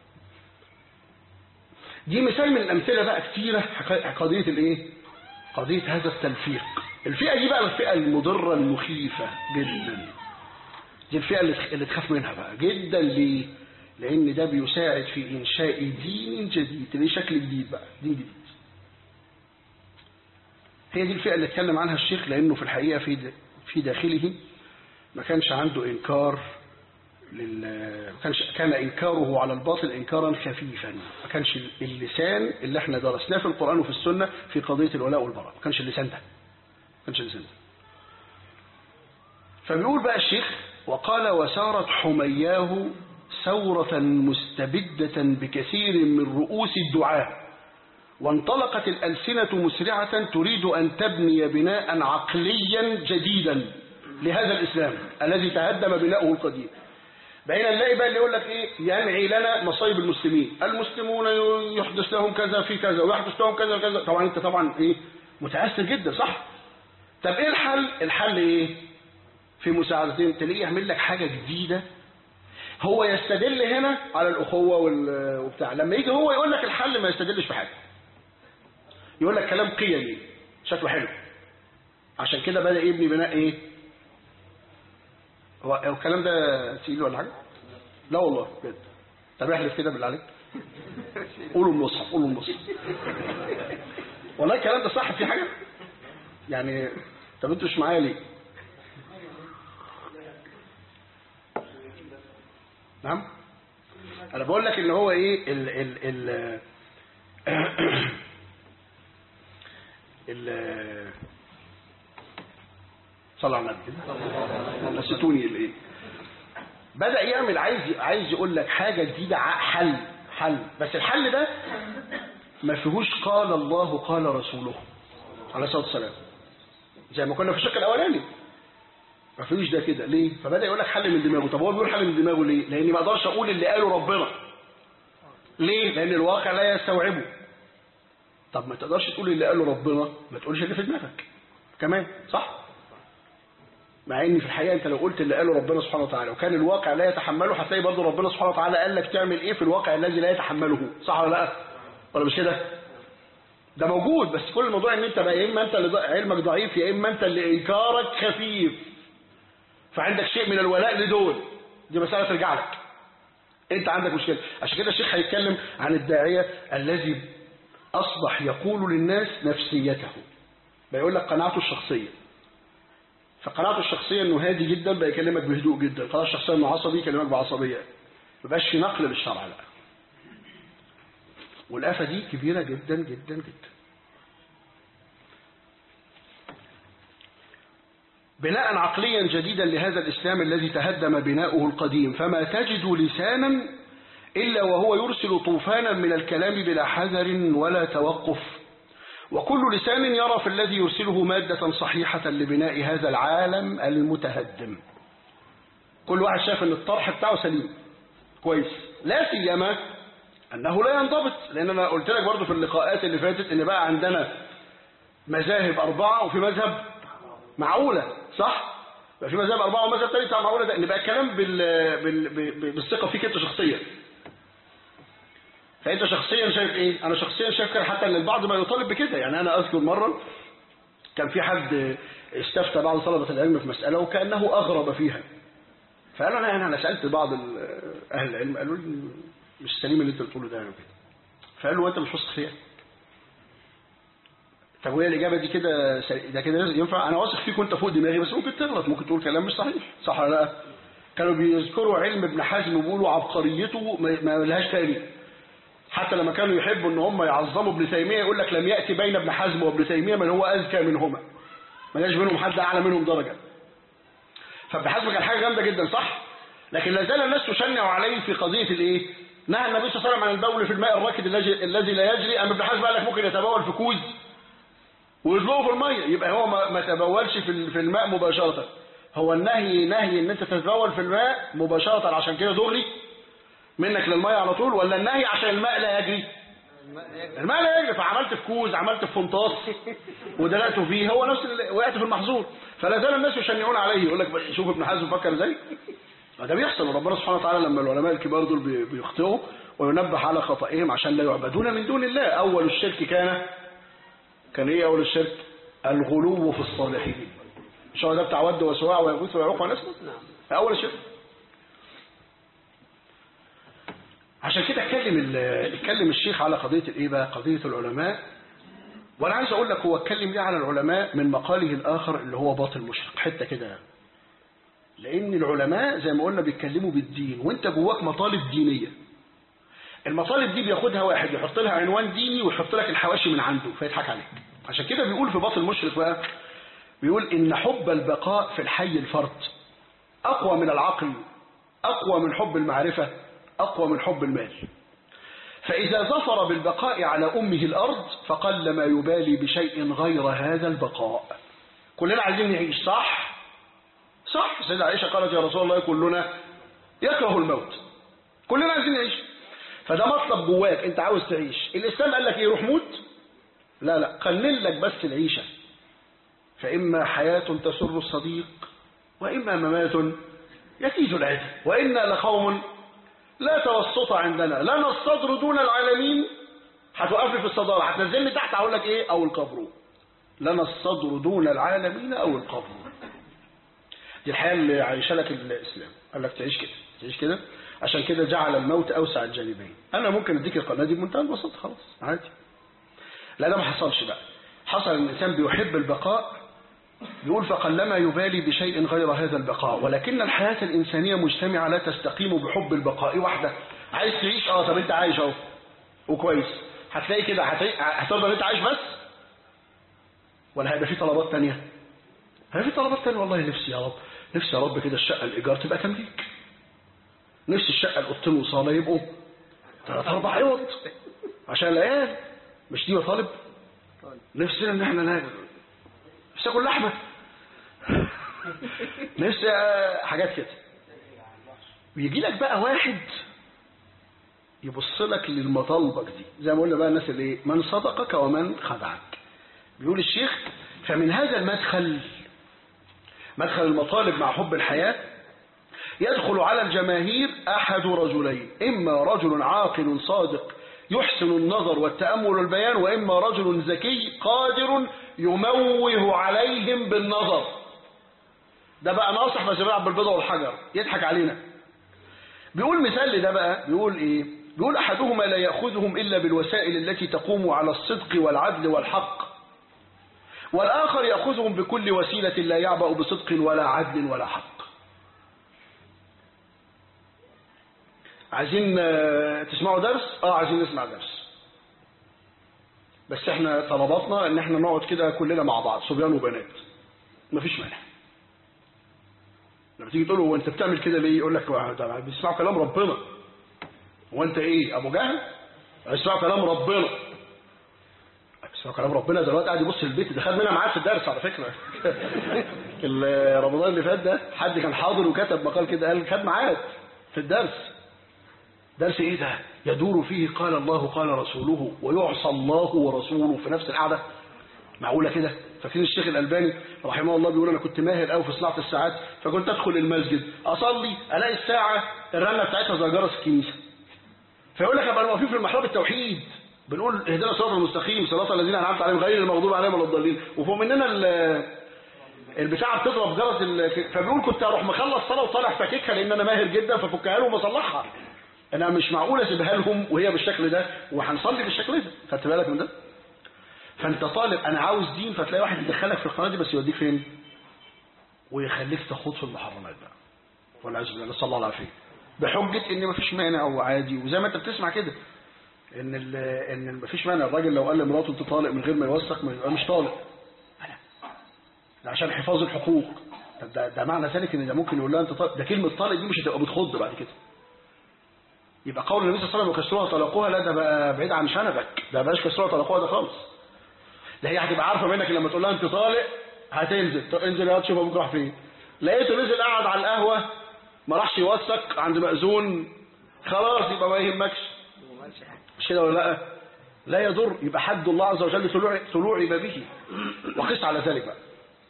دي مثال من الامثله بقى كتيره حكا- قضيه الايه قضيه هذا التلفيق الفئه دي بقى الفئه المضره المخيفه جدا دي الفئه اللي تخ- اللي تخاف منها بقى جدا ليه لان ده بيساعد في انشاء دين جديد ليه شكل جديد بقى دين جديد هي دي الفئه اللي اتكلم عنها الشيخ لانه في الحقيقه في د- في داخله ما كانش عنده انكار لل ما كانش كان انكاره على الباطل انكارا خفيفا ما كانش اللسان اللي احنا درسناه في القران وفي السنه في قضيه الولاء والبراء ما كانش اللسان ده ما كانش اللسان ده فبيقول بقى الشيخ وقال وسارت حمياه ثورة مستبدة بكثير من رؤوس الدعاة وانطلقت الألسنة مسرعة تريد أن تبني بناء عقليا جديدا لهذا الإسلام الذي تهدم بناؤه القديم بقينا نلاقي بقى اللي يقول لك ايه ينعي لنا مصايب المسلمين المسلمون يحدث لهم كذا في كذا ويحدث لهم كذا وكذا طبعا انت طبعا ايه متاثر جدا صح طب ايه الحل الحل ايه في مساعدتين تلاقيه يعمل لك حاجه جديده هو يستدل هنا على الاخوه وال- وبتاع لما يجي هو يقول لك الحل ما يستدلش بحاجه يقول لك كلام قيمي شكله حلو عشان كده بدا يبني بناء ايه هو هو الكلام ده تقيل ولا حاجه لا والله بجد طب احلف كده بالله عليك قولوا المصحف قولوا المصحف والله الكلام ده صح في حاجه يعني طب انتوا مش معايا ليه نعم انا بقول لك ان هو ايه ال ال ال ال صلى على النبي كده نسيتوني الايه بدأ يعمل عايز عايز يقول لك حاجة جديدة ع- حل حل بس الحل ده ما فيهوش قال الله قال رسوله عليه الصلاة والسلام زي ما كنا في الشق الأولاني ما فيش ده كده ليه فبدأ يقول لك حل من دماغه طب هو بيقول حل من دماغه ليه لأني ما اقدرش أقول اللي قاله ربنا ليه لأن الواقع لا يستوعبه طب ما تقدرش تقول اللي قاله ربنا ما تقولش اللي في دماغك كمان صح مع ان في الحقيقه انت لو قلت اللي قاله ربنا سبحانه وتعالى وكان الواقع لا يتحمله هتلاقي برضه ربنا سبحانه وتعالى قال لك تعمل ايه في الواقع الذي لا يتحمله صح ولا لا ولا مش كده ده موجود بس كل الموضوع ان انت بقى يا اما انت اللي ض- علمك ضعيف يا اما انت اللي انكارك خفيف فعندك شيء من الولاء لدول دي مساله ترجع لك انت عندك مشكله عشان كده الشيخ هيتكلم عن الداعيه الذي اصبح يقول للناس نفسيته بيقول لك قناعته الشخصيه فقناعته الشخصيه انه هادي جدا بقى يكلمك بهدوء جدا قناعته الشخصيه انه عصبي يكلمك بعصبيه مبقاش في نقل للشرع لا والآفة دي كبيرة جدا جدا جدا بناء عقليا جديدا لهذا الإسلام الذي تهدم بناؤه القديم فما تجد لسانا إلا وهو يرسل طوفانا من الكلام بلا حذر ولا توقف وكل لسان يرى في الذي يرسله مادة صحيحة لبناء هذا العالم المتهدم كل واحد شاف ان الطرح بتاعه سليم كويس لا سيما انه لا ينضبط لان انا قلت لك برضو في اللقاءات اللي فاتت ان بقى عندنا مذاهب اربعه وفي مذهب معقوله صح بقى في مذاهب اربعه ومذهب ثالث بتاع معقوله ده ان بقى الكلام بال... بال... بال... بالثقه فيك انت شخصيا فانت شخصيا شايف ايه انا شخصيا شايف كده حتى ان البعض ما يطالب بكده يعني انا اذكر مره كان في حد استفتى بعض طلبه العلم في مساله وكانه اغرب فيها فقالوا انا يعني انا سالت بعض ال- اهل العلم قالوا لي مش سليم اللي انت بتقوله ده يعني كده فقالوا انت مش واثق فيها طب وهي الاجابه دي كده سل- ده كده ينفع انا واثق فيك وانت فوق دماغي بس ممكن تغلط ممكن تقول كلام مش صحيح صح ولا لا كانوا بيذكروا علم ابن حزم وبيقولوا عبقريته ما ما لهاش تاني حتى لما كانوا يحبوا ان هم يعظموا ابن تيميه يقول لك لم ياتي بين ابن حزم وابن تيميه من هو اذكى منهما ما جاش بينهم حد اعلى منهم درجه فابن حزم كان حاجه جامده جدا صح لكن لا زال الناس تشنع عليه في قضيه الايه نهى النبي صلى الله عليه وسلم عن البول في الماء الراكد الذي الذي لا يجري اما ابن حزم قال لك ممكن يتبول في كوز ويطلقه في الميه يبقى هو ما, ما تبولش في ال- في الماء مباشره هو النهي نهي ان انت تتبول في الماء مباشره عشان كده دغري منك للميه على طول ولا النهي عشان الماء لا يجري الماء لا يجري فعملت في كوز عملت في فنطاس ودلقت فيه هو نفس اللي وقعت في المحظور فلا زال الناس يشنعون عليه يقول لك شوف ابن حزم فكر ازاي ده بيحصل ربنا سبحانه وتعالى لما العلماء الكبار دول بي- بيخطئوا وينبه على خطئهم عشان لا يعبدون من دون الله اول الشرك كان كان ايه اول الشرك الغلو في الصالحين مش هو ده بتاع ود وسواع ويغوث ويعوق ونسمع نعم اول الشرك عشان كده اتكلم ال- اتكلم الشيخ على قضيه الايه بقى قضيه العلماء وانا عايز اقول لك هو اتكلم ليه على العلماء من مقاله الاخر اللي هو باطل مشرق حته كده لان العلماء زي ما قلنا بيتكلموا بالدين وانت جواك مطالب دينيه المطالب دي بياخدها واحد يحط لها عنوان ديني ويحط لك الحواشي من عنده فيضحك عليك عشان كده بيقول في باطل مشرق بقى بيقول ان حب البقاء في الحي الفرد اقوى من العقل اقوى من حب المعرفه اقوى من حب المال فإذا ظفر بالبقاء على أمه الأرض فقل ما يبالي بشيء غير هذا البقاء كلنا عايزين نعيش صح صح سيدة عائشة قالت يا رسول الله كلنا يكره الموت كلنا عايزين نعيش فده مطلب جواك انت عاوز تعيش الإسلام قال لك ايه روح موت لا لا قلل لك بس العيشة فإما حياة تسر الصديق وإما ممات يكيد العدل وإنا لقوم لا توسط عندنا لنا الصدر دون العالمين هتوقف لي في الصدارة هتنزلني تحت هقول لك ايه او القبر لنا الصدر دون العالمين او القبر دي الحياة اللي عايشة لك الاسلام قال لك تعيش كده تعيش كده عشان كده جعل الموت اوسع الجانبين انا ممكن اديك القناة دي بمنتهى البساطة خلاص عادي لا ده ما حصلش بقى حصل ان الانسان بيحب البقاء يقول فقلما يبالي بشيء غير هذا البقاء ولكن الحياة الإنسانية مجتمعة لا تستقيم بحب البقاء وحده عايز تعيش اه طب انت عايش اهو وكويس هتلاقي كده هتلاقي هتفضل انت عايش بس ولا هيبقى في طلبات تانية هيبقى في طلبات تانية والله نفسي يا رب نفسي يا رب كده الشقة الإيجار تبقى تمليك نفسي الشقة الأوضتين وصالة يبقوا ثلاث أربع أوض عشان العيال مش دي مطالب نفسنا ان احنا ناكل نفسي اكل لحمه نفسي آه، حاجات كده ويجي لك بقى واحد يبص لك للمطالبك دي زي ما قلنا بقى الناس اللي ايه من صدقك ومن خدعك بيقول الشيخ فمن هذا المدخل مدخل المطالب مع حب الحياة يدخل على الجماهير أحد رجلين إما رجل عاقل صادق يحسن النظر والتأمل والبيان وإما رجل ذكي قادر يموه عليهم بالنظر ده بقى ناصح بس بيلعب بالبيضة والحجر يضحك علينا بيقول مثال لده بقى بيقول ايه بيقول احدهما لا ياخذهم الا بالوسائل التي تقوم على الصدق والعدل والحق والاخر ياخذهم بكل وسيله لا يعبأ بصدق ولا عدل ولا حق عايزين آه، تسمعوا درس اه عايزين نسمع درس بس احنا طلباتنا ان احنا نقعد كده كلنا مع بعض صبيان وبنات مفيش مانع لما تيجي تقول له هو انت بتعمل كده ليه يقول لك "هو ده بيسمعوا كلام ربنا هو انت ايه ابو جهل بيسمعوا كلام ربنا بيسمعوا كلام ربنا دلوقتي قاعد يبص البيت ده خد منها معاه في الدرس على فكره ال- رمضان اللي فات ده حد كان حاضر وكتب مقال كده قال خد معاه في الدرس درس ايه ده يدور فيه قال الله قال رسوله ويعصى الله ورسوله في نفس القعده معقوله كده فاكرين الشيخ الالباني رحمه الله بيقول انا كنت ماهر قوي في صناعه الساعات فكنت ادخل المسجد اصلي الاقي الساعه الرنه بتاعتها زي جرس الكنيسه فيقول لك ابقى واقفين في المحراب التوحيد بنقول اهدنا الصراط المستقيم صراط الذين انعمت عليهم غير المغضوب عليهم ولا الضالين وفوق مننا ال- البتاعه بتضرب جرس ال- فبيقول كنت اروح مخلص صلاه وطالع فاككها لان انا ماهر جدا ففكها لهم واصلحها انا مش معقول اسيبها لهم وهي بالشكل ده وهنصلي بالشكل ده خدت بالك من ده فانت طالب انا عاوز دين فتلاقي واحد يدخلك في القناه دي بس يوديك فين ويخليك تخوض في المحرمات بقى والعياذ بالله نسال الله العافيه بحجه ان مفيش مانع وعادي وزي ما انت بتسمع كده ان ال ان مفيش مانع الراجل لو قال لمراته انت طالق من غير ما يوثق ما يبقى مش طالق ده عشان حفاظ الحقوق طب ده, ده معنى ذلك ان ده ممكن يقول لها انت طالق ده كلمه طالق دي مش هتبقى بتخض بعد كده يبقى قول النبي صلى الله عليه وسلم وكسروها طلقوها لا ده بقى بعيد عن شنبك ده بقاش كسروها طلقوها ده خالص ده هي هتبقى عارفه منك لما تقول لها انت طالق هتنزل طب انزل يا تشوف ابوك راح فين لقيته نزل قاعد على القهوه ما راحش يوثق عند مأذون خلاص يبقى ما يهمكش ومالش حاجة مش كده ولا لا لا يضر يبقى حد الله عز وجل طلوع طلوع به وقس على ذلك بقى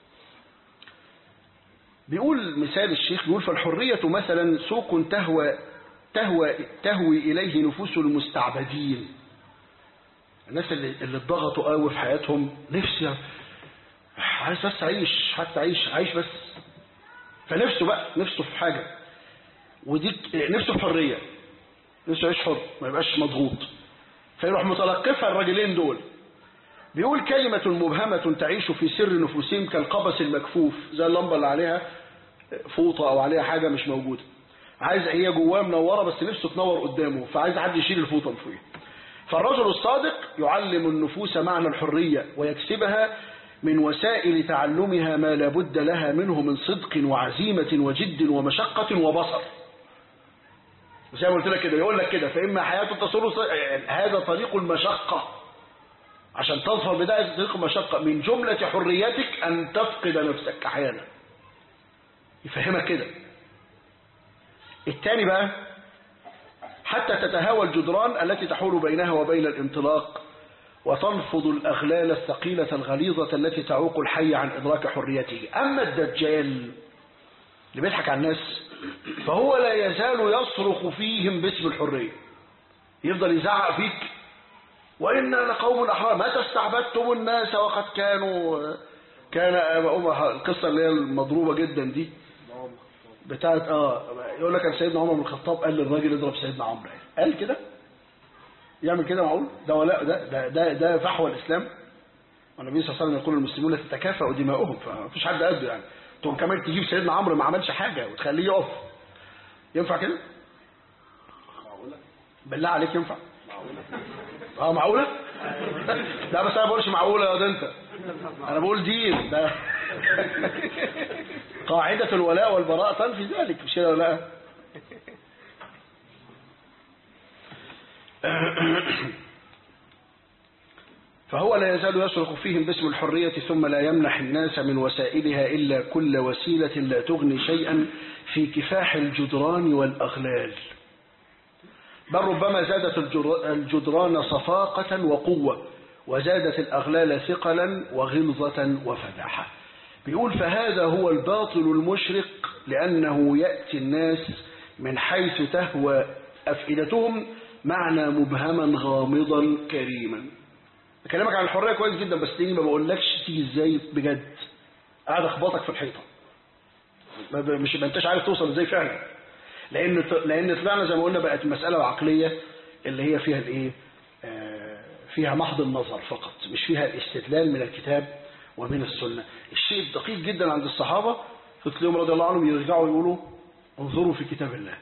بيقول مثال الشيخ بيقول فالحرية مثلا سوق تهوى تهوى تهوي إليه نفوس المستعبدين الناس اللي اللي اتضغطوا قوي في حياتهم نفسي عايز بس اعيش حتى اعيش عايش بس فنفسه بقى نفسه في حاجة ودي نفسه في حرية نفسه يعيش حر ما يبقاش مضغوط فيروح متلقفها الراجلين دول بيقول كلمة مبهمة تعيش في سر نفوسهم كالقبس المكفوف زي اللمبة اللي عليها فوطة أو عليها حاجة مش موجودة عايز هي جواه منورة بس نفسه تنور قدامه فعايز حد يشيل الفوطة من فوقها فالرجل الصادق يعلم النفوس معنى الحرية ويكسبها من وسائل تعلمها ما لابد لها منه من صدق وعزيمة وجد ومشقة وبصر زي ما قلت لك كده يقول لك كده فإما حياة تصور هذا طريق المشقة عشان تظهر بداية طريق المشقة من جملة حريتك أن تفقد نفسك أحيانا يفهمك كده الثاني بقى حتى تتهاوى الجدران التي تحول بينها وبين الانطلاق وتنفض الأغلال الثقيلة الغليظة التي تعوق الحي عن إدراك حريته أما الدجال اللي بيضحك على الناس فهو لا يزال يصرخ فيهم باسم الحرية يفضل يزعق فيك وإنا لقوم أحرار متى استعبدتم الناس وقد كانوا كان آباؤهم القصة اللي هي المضروبة جدا دي بتاعت اه يقول لك ان سيدنا عمر بن الخطاب قال للراجل اضرب سيدنا عمرو قال كده يعمل كده معقول ده ولا ده ده ده, ده فحوى الاسلام والنبي صلى الله عليه وسلم يقول المسلمون تتكافأ دماؤهم فمفيش حد قده يعني تقوم كمان تجيب سيدنا عمرو ما عملش حاجه وتخليه يقف ينفع كده بالله عليك ينفع اه معقوله لا بس انا ما بقولش معقوله يا ده انت انا بقول دين ده قاعدة الولاء والبراء تنفي ذلك مش كده ولا لا فهو لا يزال يصرخ فيهم باسم الحرية ثم لا يمنح الناس من وسائلها إلا كل وسيلة لا تغني شيئا في كفاح الجدران والأغلال بل ربما زادت الجر- الجدران صفاقة وقوة وزادت الأغلال ثقلا وغلظة وفداحة بيقول فهذا هو الباطل المشرق لأنه يأتي الناس من حيث تهوى أفئدتهم معنى مبهما غامضا كريما بكلمك عن الحرية كويس جدا بس تيجي ما بقولكش تيجي ازاي بجد قاعد اخبطك في الحيطة ما ب- مش ما انتش عارف توصل ازاي فعلا لان ط- لان طلعنا زي ما قلنا بقت مسألة العقلية اللي هي فيها الايه آه، فيها محض النظر فقط مش فيها الاستدلال من الكتاب ومن السنة الشيء الدقيق جدا عند الصحابة تلاقيهم رضي الله عنهم يرجعوا يقولوا انظروا في كتاب الله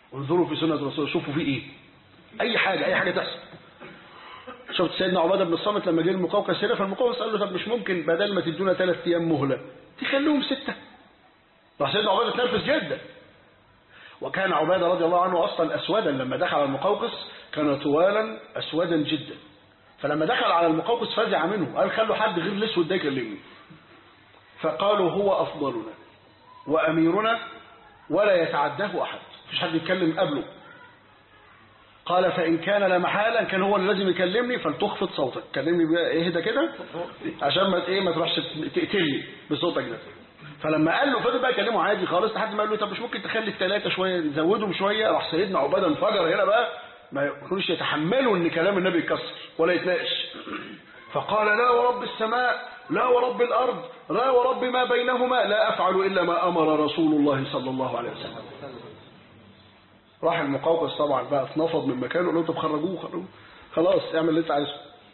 انظروا في سنة الرسول شوفوا في ايه اي حاجة اي حاجة تحصل شفت سيدنا عبادة بن الصامت لما جه المقوقس هنا فالمقوقس قال له طب مش ممكن بدل ما تدونا ثلاث ايام مهلة تخلوهم ستة راح سيدنا عبادة تنرفز جدا وكان عبادة رضي الله عنه اصلا اسودا لما دخل على المقوقس كان طوالا اسودا جدا فلما دخل على المقوقس فزع منه قال خلوا حد غير الاسود ده يكلمني فقالوا هو افضلنا واميرنا ولا يتعداه احد مفيش حد يتكلم قبله قال فإن كان لا محالا كان هو اللي لازم يكلمني فلتخفض صوتك كلمني بقى اهدى كده عشان ما ايه ما تروحش تقتلني بصوتك ده فلما قال له فضل بقى يكلمه عادي خالص لحد ما قال له طب مش ممكن تخلي الثلاثه شويه نزودهم شويه راح سيدنا عباده انفجر هنا بقى ما يكونوش يتحملوا ان كلام النبي يتكسر ولا يتناقش فقال لا ورب السماء لا ورب الارض لا ورب ما بينهما لا افعل الا ما امر رسول الله صلى الله عليه وسلم راح المقوقس طبعا بقى اتنفض من مكانه قال له طب خرجوه خرجوه خلاص اعمل اللي انت عايزه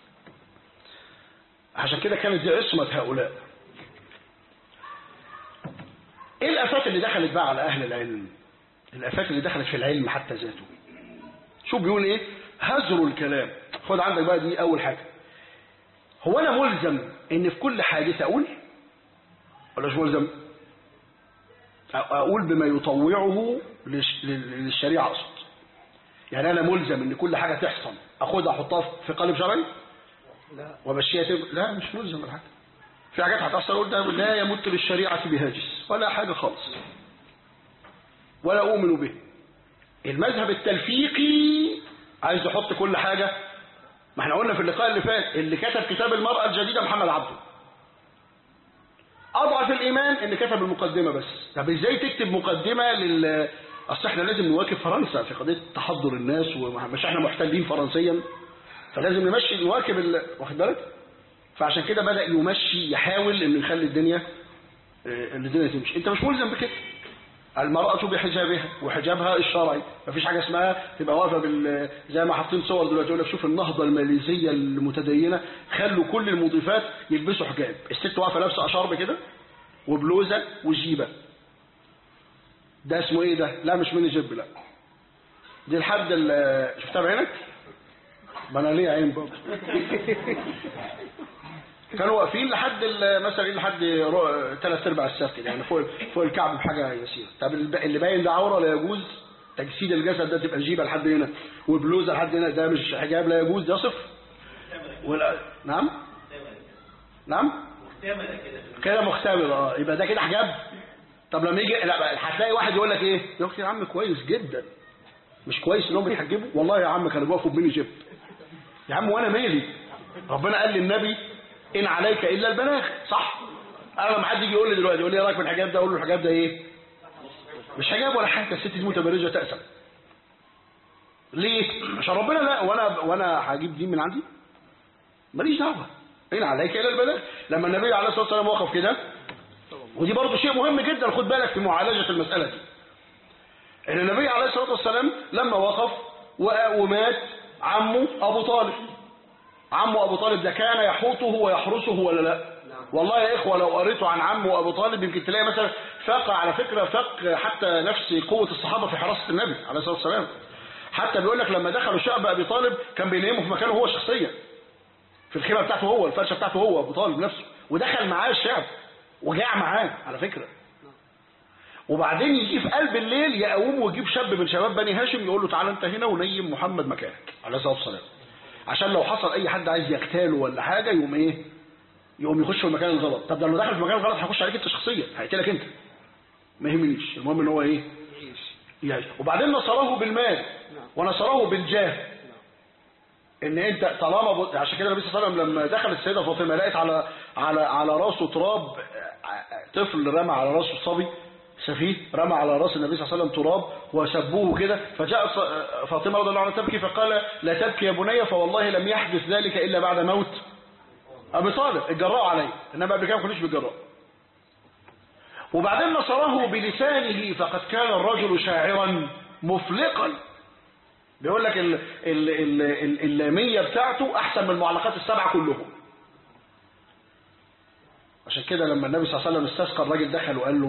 عشان كده كانت دي عصمة هؤلاء ايه الافات اللي دخلت بقى على اهل العلم الافات اللي دخلت في العلم حتى ذاته شو بيقول ايه هزر الكلام خد عندك بقى دي اول حاجة هو انا ملزم ان في كل حادثة اقول ولا مش ملزم اقول بما يطوعه للش- للشريعة اقصد يعني انا ملزم ان كل حاجة تحصل اخدها احطها في قالب شرعي لا ومشيها تب... لا مش ملزم ولا حاجة في حاجات هتحصل اقول ده لا يمت للشريعة بهاجس ولا حاجة خالص ولا اؤمن به المذهب التلفيقي عايز يحط كل حاجة ما احنا قلنا في اللقاء اللي فات اللي كتب كتاب المرأة الجديدة محمد عبده اضعف الايمان اللي كتب المقدمة بس طب ازاي تكتب مقدمة لل اصل احنا لازم نواكب فرنسا في قضية تحضر الناس ومش احنا محتلين فرنسيا فلازم نمشي نواكب ال... واخد بالك فعشان كده بدأ يمشي يحاول انه يخلي الدنيا آه، ان الدنيا تمشي انت مش ملزم بكده المرأة بحجابها وحجابها الشرعي مفيش حاجة اسمها تبقى واقفة بال زي ما حاطين صور دلوقتي يقول لك شوف النهضة الماليزية المتدينة خلوا كل المضيفات يلبسوا حجاب الست واقفة لابسة أشارب كده وبلوزة وجيبة ده اسمه ايه ده لا مش ميني جيب لا دي لحد ال- شفتها بعينك ما انا ليه عين برضه كانوا واقفين لحد ال- مثلا ايه لحد رو- تلات ارباع الساق كده يعني فوق فوق الكعب بحاجه يسيره طب الب- اللي باين ده عوره لا يجوز تجسيد الجسد ده تبقى جيبه لحد هنا وبلوزه لحد هنا ده مش حجاب لا يجوز ده صفر ولا نعم نعم كده مختبر اه يبقى ده كده حجاب طب لما يجي لا هتلاقي واحد يقول لك ايه يقول لك يا عم كويس جدا مش كويس انهم بيحجبوا والله يا عم كانوا بيقفوا بميني جيب يا عم وانا مالي ربنا قال للنبي ان عليك الا البلاغ صح انا لما حد يجي يقول لي دلوقتي يقول لي ايه رايك في الحجاب ده اقول له الحجاب ده ايه مش حجاب ولا حاجه الست دي متبرجه تأسف ليه عشان ربنا لا وانا وانا هجيب دين من عندي ماليش دعوه ان عليك الا البلاغ لما النبي عليه الصلاه والسلام وقف كده ودي برضه شيء مهم جدا خد بالك في معالجه المساله دي ان النبي عليه الصلاه والسلام لما وقف و- ومات عمه ابو طالب عمه ابو طالب ده كان يحوطه ويحرسه ولا لا والله يا اخوه لو قريتوا عن عمه ابو طالب يمكن تلاقي مثلا فق على فكره فق حتى نفس قوه الصحابه في حراسه النبي عليه الصلاه والسلام حتى بيقول لك لما دخلوا شعب ابي طالب كان بينيمه في مكانه هو شخصيا في الخيمه بتاعته هو الفرشه بتاعته هو ابو طالب نفسه ودخل معاه الشعب وجاع معاه على فكره وبعدين يجي في قلب الليل يقوم ويجيب شاب من شباب بني هاشم يقول له تعالى انت هنا ونيم محمد مكانك عليه الصلاه والسلام عشان لو حصل اي حد عايز يغتاله ولا حاجه يقوم ايه يقوم يخش في المكان الغلط طب ده لو دخل في المكان الغلط هيخش عليك انت شخصيا هيقتلك انت ما يهمنيش المهم ان هو ايه يعيش يعيش وبعدين نصره بالمال ونصره بالجاه ان انت طالما ب... عشان كده النبي صلى الله عليه وسلم لما دخل السيده فاطمه لقيت على على على راسه تراب طفل رمى على راسه صبي سفيه رمى على راس النبي صلى الله عليه وسلم تراب وسبوه كده فجاء ص- فاطمه رضي الله عنها تبكي فقال لا تبكي يا بني فوالله لم يحدث ذلك الا بعد موت ابي طالب اتجرأوا عليه انما قبل كده ما كانوش بيتجرأوا وبعدين نصره بلسانه فقد كان الرجل شاعرا مفلقا بيقول لك ال- ال- ال- ال- اللامية بتاعته أحسن من المعلقات السبعة كلهم عشان كده لما النبي صلى الله عليه وسلم استسقى الراجل دخل وقال له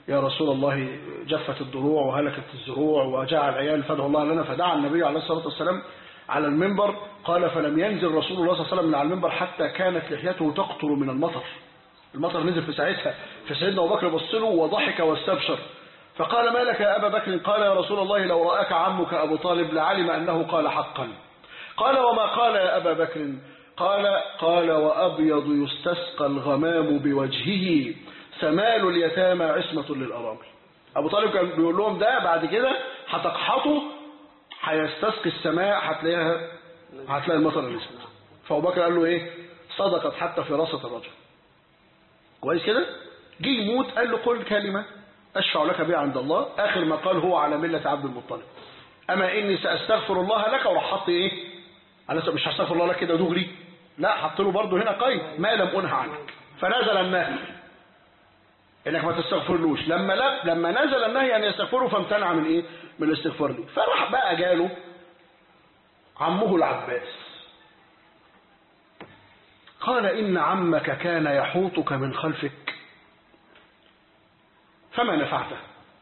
يا رسول الله جفت الضروع وهلكت الزروع وجاع العيال فدعوا الله لنا فدعا النبي عليه الصلاة والسلام على المنبر قال فلم ينزل رسول الله صلى الله عليه وسلم من على المنبر حتى كانت لحيته تقطر من المطر المطر نزل في ساعتها فسيدنا أبو بكر بص له وضحك واستبشر فقال ما لك يا أبا بكر قال يا رسول الله لو رآك عمك أبو طالب لعلم أنه قال حقا قال وما قال يا أبا بكر قال قال وأبيض يستسقى الغمام بوجهه سمال اليتامى عصمة للأرامل أبو طالب كان بيقول لهم ده بعد كده هتقحطوا هيستسقي السماء هتلاقيها هتلاقي المطر نزل فأبو بكر قال له إيه صدقت حتى فراسة الرجل كويس كده جه يموت قال له قل كلمة أشفع لك بها عند الله آخر ما قال هو على ملة عبد المطلب أما إني سأستغفر الله لك وراح حط إيه أنا مش هستغفر الله لك كده دغري لا حط له برضه هنا قيد ما لم أنهى عنك فنزل النهي انك ما تستغفرلوش لما لا لما نزل النهي ان يستغفره فامتنع من ايه من الاستغفار لي فراح بقى جاله عمه العباس قال ان عمك كان يحوطك من خلفك فما نفعته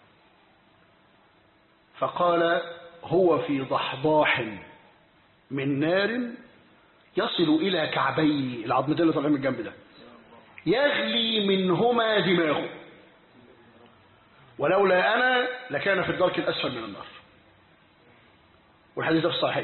فقال هو في ضحضاح من نار يصل الى كعبيه العظمتين اللي طالعين من الجنب ده يغلي منهما دماغه ولولا أنا لكان في الدرك الأسفل من النار والحديث ده في الصحيح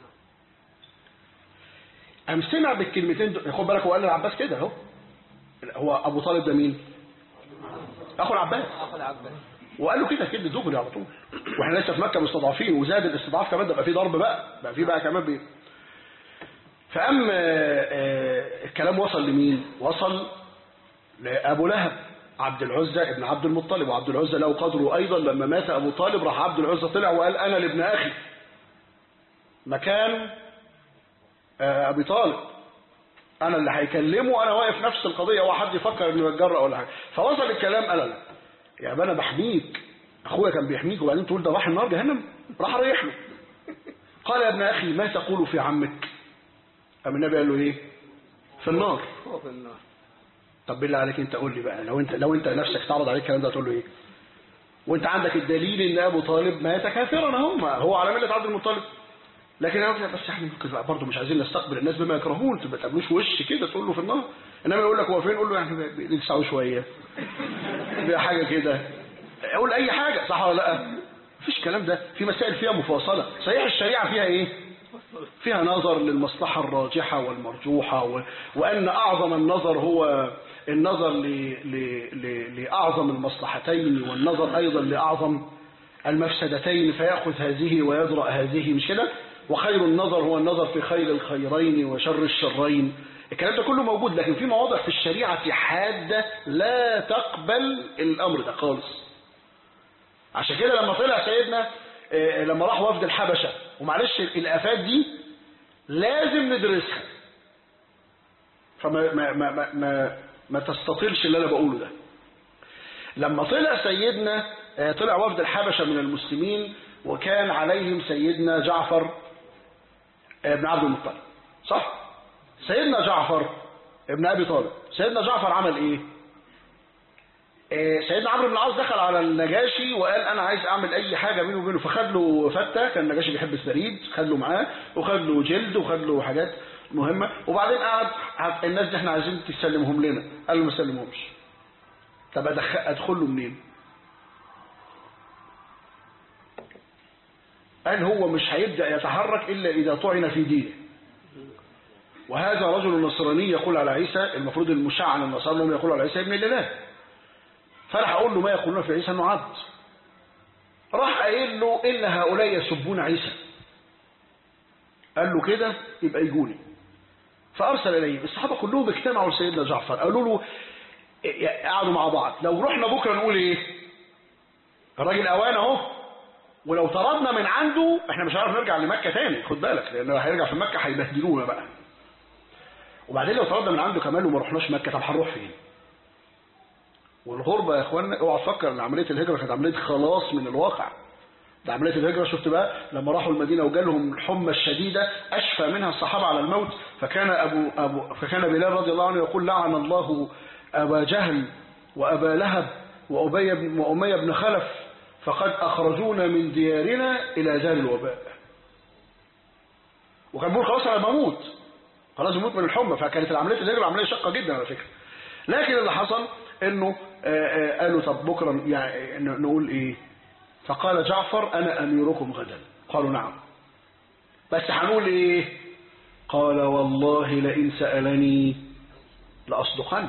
أم سمع بالكلمتين دول خد بالك هو قال للعباس كده اهو هو أبو طالب ده مين؟ أخو العباس أخو العباس وقال له كده كده دغري على طول واحنا لسه في مكة مستضعفين وزاد الاستضعاف كمان ده بقى في ضرب بقى بقى في بقى كمان بي فأما آه، الكلام وصل لمين؟ وصل لأبو لهب عبد العزة ابن عبد المطلب وعبد العزة له قدره أيضا لما مات أبو طالب راح عبد العزة طلع وقال أنا لابن أخي مكان آه، أبي طالب أنا اللي هيكلمه أنا واقف نفس القضية هو حد يفكر إنه يتجرأ ولا حاجة فوصل الكلام قال لا يا أبا أنا بحميك أخويا كان بيحميك وبعدين تقول ده راح النار جهنم راح أريح له قال يا ابن أخي ما تقول في عمك أم النبي قال له إيه في النار هو في النار طب بالله عليك انت قول لي بقى لو انت لو انت نفسك تعرض عليك الكلام ده تقول له ايه وانت عندك الدليل ان ابو طالب مات كافرا اهو ما هو على مله عبد المطلب لكن انا بس احنا ممكن بقى برضه مش عايزين نستقبل الناس بما يكرهون تبقى تقابلوش وش كده تقول له في النار انما يقول لك هو فين قول له يعني بيلسعوا شويه بحاجه كده قول اي حاجه صح ولا لا مفيش كلام ده في مسائل فيها مفاصله صحيح الشريعه فيها ايه فيها نظر للمصلحة الراجحة والمرجوحة و... وأن أعظم النظر هو النظر ل... ل... ل... لأعظم المصلحتين والنظر أيضا لأعظم المفسدتين فيأخذ هذه ويدرأ هذه مش كده وخير النظر هو النظر في خير الخيرين وشر الشرين الكلام ده كله موجود لكن في مواضع في الشريعة حادة لا تقبل الأمر ده خالص عشان كده لما طلع سيدنا آه، لما راح وفد الحبشة ومعلش الآفات دي لازم ندرسها فما ما ما ما ما, ما تستطيلش اللي أنا بقوله ده لما طلع سيدنا آه، طلع وفد الحبشة من المسلمين وكان عليهم سيدنا جعفر آه، بن عبد المطلب صح سيدنا جعفر ابن أبي طالب سيدنا جعفر عمل إيه آه، سيدنا عمرو بن العاص دخل على النجاشي وقال انا عايز اعمل اي حاجه بينه وبينه فخد له فته كان النجاشي بيحب الثريد خد له معاه وخد له جلد وخد له حاجات مهمه وبعدين قعد قعد الناس دي احنا عايزين تسلمهم لنا قال له ما سلمهمش طب أدخ- ادخل له منين قال هو مش هيبدا يتحرك الا اذا طعن في دينه وهذا رجل نصراني يقول على عيسى المفروض المشعن النصارى لهم يقول على عيسى ابن الاله فراح اقول له ما يقولون في عيسى انه عبد راح قايل له ان هؤلاء يسبون عيسى قال له كده يبقى يجوني فارسل اليه الصحابه كلهم اجتمعوا لسيدنا جعفر قالوا له إيه- قعدوا مع بعض لو رحنا بكره نقول ايه الراجل اوان اهو ولو طردنا من عنده احنا مش هنعرف نرجع لمكه تاني خد بالك لان لو هيرجع في مكه هيبهدلونا بقى وبعدين لو طردنا من عنده كمان وما رحناش مكه طب هنروح فين والغربة يا اخوانا اوعى تفكر ان عملية الهجرة كانت عملية خلاص من الواقع ده عملية الهجرة شفت بقى لما راحوا المدينة وجالهم الحمى الشديدة أشفى منها الصحابة على الموت فكان أبو, أبو فكان بلال رضي الله عنه يقول لعن الله أبا جهل وأبا لهب وأبي بن وأمية بن خلف فقد أخرجونا من ديارنا إلى دار الوباء وكان بيقول خلاص أنا بموت خلاص يموت من الحمى فكانت العملية الهجرة عملية شاقة جدا على فكرة لكن اللي حصل انه آه، آه، قالوا طب بكرة يعني ن- نقول ايه فقال جعفر انا اميركم غدا قالوا نعم بس هنقول ايه قال والله لئن سألني لأصدقن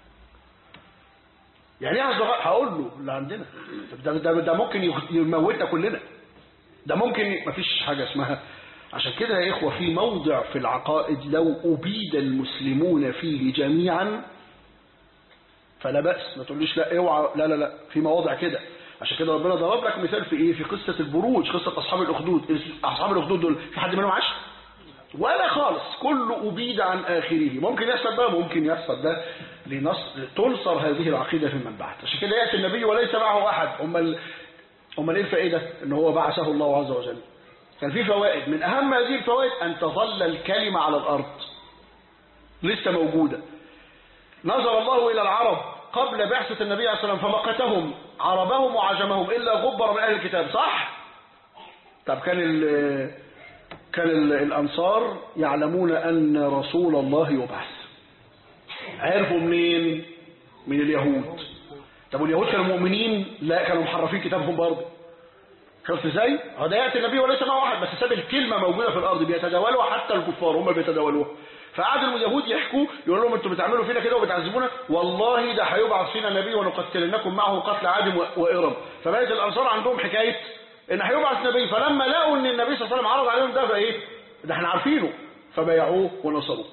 يعني ايه أصدقن هقول له اللي عندنا ده, ده, ده ممكن يخ- يموتنا كلنا ده ممكن مفيش حاجة اسمها عشان كده يا إخوة في موضع في العقائد لو أبيد المسلمون فيه جميعا فلا بأس ما تقوليش لا اوعى لا لا لا في مواضع كده عشان كده ربنا ضرب لك مثال في ايه في قصة البروج قصة أصحاب الأخدود أصحاب الأخدود دول في حد منهم عاش ولا خالص كله أبيد عن آخره ممكن يحصل ده ممكن يحصل ده لنصر تنصر هذه العقيدة في من بعد عشان كده يأتي النبي وليس معه أحد أمال أمال إيه الفائدة إن هو بعثه الله عز وجل كان في فوائد من أهم هذه الفوائد أن تظل الكلمة على الأرض لسه موجودة نظر الله إلى العرب قبل بعثة النبي عليه الصلاة والسلام فمقتهم عربهم وعجمهم إلا غبر من أهل الكتاب صح؟ طب كان ال كان ال الأنصار يعلمون أن رسول الله يبعث عرفوا منين؟ من اليهود طب واليهود كانوا مؤمنين؟ لا كانوا محرفين كتابهم برضه شفت ازاي؟ هو ده ياتي النبي وليس معه واحد بس ساب الكلمه موجوده في الارض بيتداولوها حتى الكفار هم بيتداولوها فقعد اليهود يحكوا يقول لهم انتوا بتعملوا فينا كده وبتعذبونا والله ده هيبعث فينا نبي ونقتلنكم معه قتل عاد و- وارم فبقت الانصار عندهم حكايه ان هيبعث نبي فلما لقوا ان النبي صلى الله عليه وسلم عرض عليهم ده فايه؟ ده احنا عارفينه فبايعوه ونصروه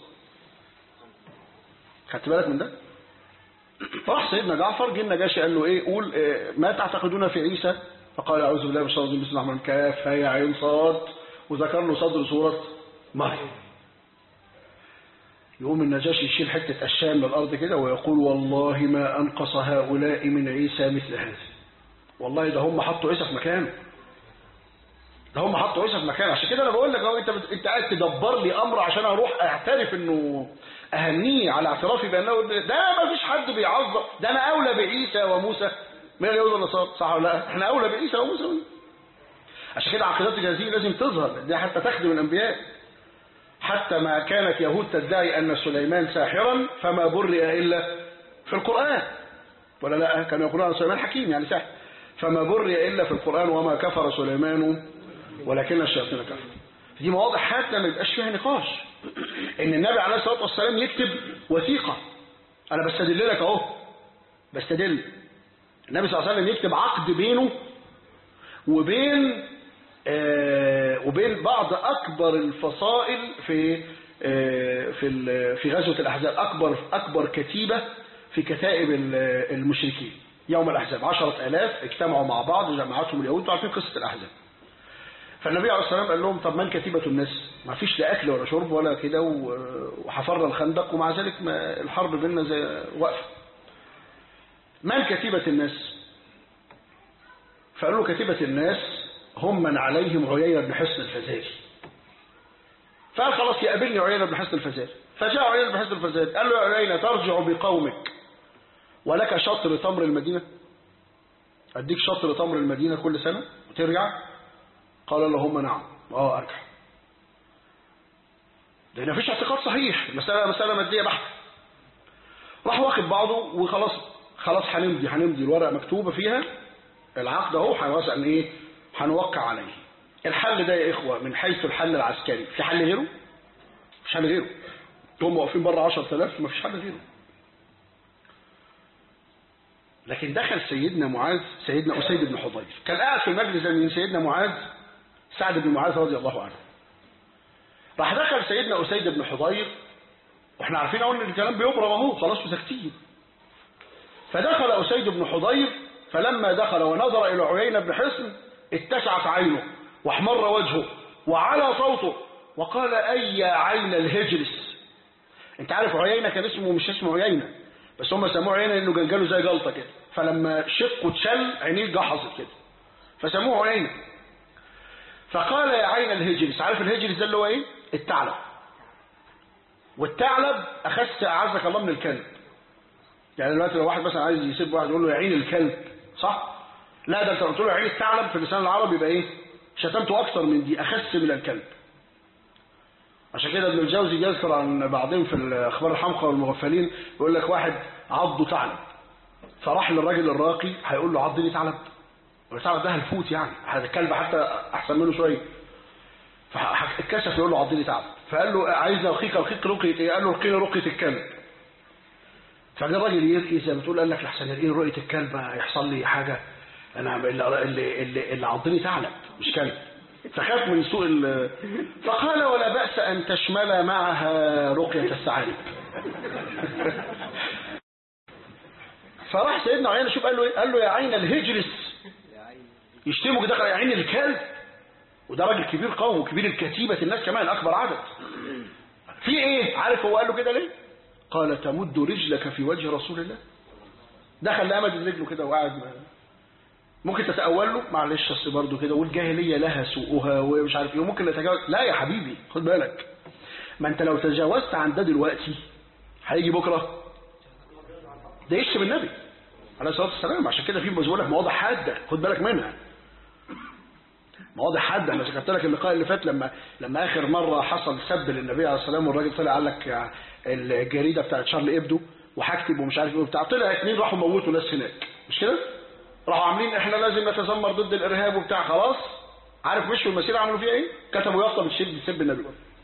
خدت بالك من ده؟ فراح سيدنا جعفر جه النجاشي قال له ايه قول إيه ما تعتقدون في عيسى فقال اعوذ بالله من الشيطان الرجيم بسم الله الرحمن الرحيم كاف هي عين صاد وذكر له صدر سوره مريم يقوم النجاشي يشيل حته الشام من الارض كده ويقول والله ما انقص هؤلاء من عيسى مثل هذا والله ده هم حطوا عيسى في مكانه ده هم حطوا عيسى في مكانه عشان كده انا بقول لك اهو انت بت... انت قاعد تدبر لي امر عشان اروح اعترف انه اهنيه على اعترافي بانه ده ما فيش حد بيعظم ده انا اولى بعيسى وموسى من اليهود والنصارى صح ولا لا احنا اولى بعيسى وموسى وموسى. عشان كده عقيدتك هذه لازم تظهر دي حتى تخدم الانبياء حتى ما كانت يهود تدعي ان سليمان ساحرا فما برئ الا في القران ولا لا كانوا يقولون عن سليمان حكيم يعني ساحر فما برئ الا في القران وما كفر سليمان ولكن الشياطين كفروا دي مواضع حتى ما يبقاش فيها نقاش ان النبي عليه الصلاه والسلام يكتب وثيقه انا بستدل لك اهو بستدل النبي صلى الله عليه وسلم يكتب عقد بينه وبين آه وبين بعض اكبر الفصائل في آه في ال- في غزوه الاحزاب اكبر اكبر كتيبه في كتائب ال- المشركين يوم الاحزاب 10000 اجتمعوا مع بعض جمعتهم اليهود انتوا عارفين قصه الاحزاب فالنبي عليه الصلاه والسلام قال لهم طب من كتيبه الناس ما فيش لا اكل ولا شرب ولا كده و- وحفرنا الخندق ومع ذلك ما الحرب بيننا زي واقفه من كتيبه الناس فقالوا له كتيبة الناس هم من عليهم عيينة بن حصن الفزاري فقال خلاص يقابلني عيينة بن حصن الفزاري فجاء عيينة بن حصن الفزاري قال له يا عيينة ترجع بقومك ولك شطر تمر المدينة أديك شطر تمر المدينة كل سنة وترجع قال اللهم نعم اه أرجع لأن مفيش اعتقاد صحيح مسألة مسألة مادية بحتة راح واخد بعضه وخلاص خلاص هنمضي هنمضي الورقة مكتوبة فيها العقد اهو هنوافق ان ايه هنوقع عليه الحل ده يا اخوه من حيث الحل العسكري في حل غيره مفيش حل غيره هم واقفين بره 10000 مفيش حل غيره لكن دخل سيدنا معاذ سيدنا اسيد بن حضير كان قاعد في المجلس ده من سيدنا معاذ سعد بن معاذ رضي الله عنه راح دخل سيدنا اسيد بن حضير واحنا عارفين اهو ان الكلام بيبرم اهو خلاص وساكتين فدخل أسيد بن حضير فلما دخل ونظر إلى عيينة بن حصن اتسعت عينه واحمر وجهه وعلى صوته وقال أي يا عين الهجرس انت عارف عيينة كان اسمه مش اسمه عيينة بس هم سموه عيينة لأنه كان جاله زي جلطة كده فلما شقه اتشل عينيه جحظت كده فسموه عيينة فقال يا عين الهجرس عارف الهجرس ده اللي هو ايه الثعلب والثعلب أخس أعزك الله من الكلب يعني دلوقتي لو واحد مثلا عايز يسيب واحد يقول له يا عين الكلب صح لا ده انت قلت له يا عين الثعلب في اللسان العربي يبقى ايه شتمته اكثر من دي اخس من الكلب عشان كده ابن الجوزي يذكر عن بعضهم في الاخبار الحمقى والمغفلين يقول لك واحد عضه ثعلب فراح للراجل الراقي هيقول له عضني ثعلب والثعلب ده هلفوت يعني هذا الكلب حتى احسن منه شويه فاتكسف يقول له عضني ثعلب فقال له عايز ارقيك ارقيك رقيه ايه قال له ارقيني رقيه الكلب فجاء الراجل يرقي زي ما تقول قال لك لحسن يرقيني رقيه الكلب هيحصل لي حاجه انا اللي اللي اللي, اللي عضني ثعلب مش كلب فخاف من سوء ال- فقال ولا بأس أن تشمل معها رقية الثعالب فراح سيدنا عيينة شوف قال له ايه قال له يا عين الهجرس يشتمك دخل يا عين الكلب وده راجل كبير قوم وكبير الكتيبة الناس كمان أكبر عدد في ايه عارف هو قال له كده ليه قال تمد رجلك في وجه رسول الله دخل لأمد رجله كده وقعد ما- ممكن تتأول له معلش اصل برضه كده والجاهلية لها سوءها ومش عارف ايه وممكن نتجاوز لا يا حبيبي خد بالك ما انت لو تجاوزت عن ده دلوقتي هيجي بكره ده يشتم النبي عليه الصلاه والسلام عشان كده في بقول لك مواضع حاده خد بالك منها مواضع حاده انا ذكرت لك اللقاء اللي فات لما لما اخر مره حصل سب للنبي عليه الصلاه والسلام والراجل طلع قال لك يا الجريده بتاعت شارلي ابدو وهكتب ومش عارف ايه وبتاع طلع اثنين راحوا موتوا ناس هناك مش كده؟ راحوا عاملين احنا لازم نتذمر ضد الارهاب وبتاع خلاص عارف مشوا المسيره عملوا فيها ايه؟ كتبوا يافطه بتشد تسب النبي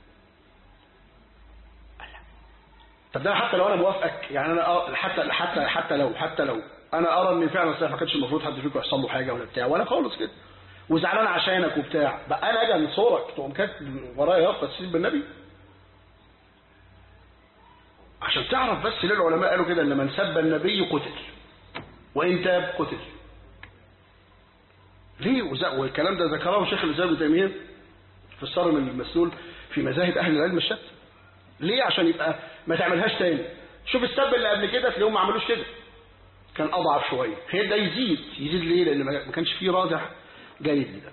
طب ده حتى لو انا موافقك يعني انا أه- حتى حتى حتى لو حتى لو انا ارى ان فعلا صحيح ما كانش المفروض حد فيكم يحصل له حاجه ولا بتاع ولا خالص كده وزعلان عشانك وبتاع بقى انا اجي انصرك تقوم كاتب ورايا يافطه تسب بالنبي عشان تعرف بس ليه العلماء قالوا كده ان من سب النبي قتل وان تاب قتل ليه وز- والكلام ده ذكره شيخ الاسلام ابن تيميه في الصارم المسلول في مذاهب اهل العلم الشتى ليه عشان يبقى ما تعملهاش تاني شوف السب اللي قبل كده تلاقيهم ما عملوش كده كان اضعف شويه هي ده يزيد يزيد ليه لان ما ما كانش فيه رادع جيد لده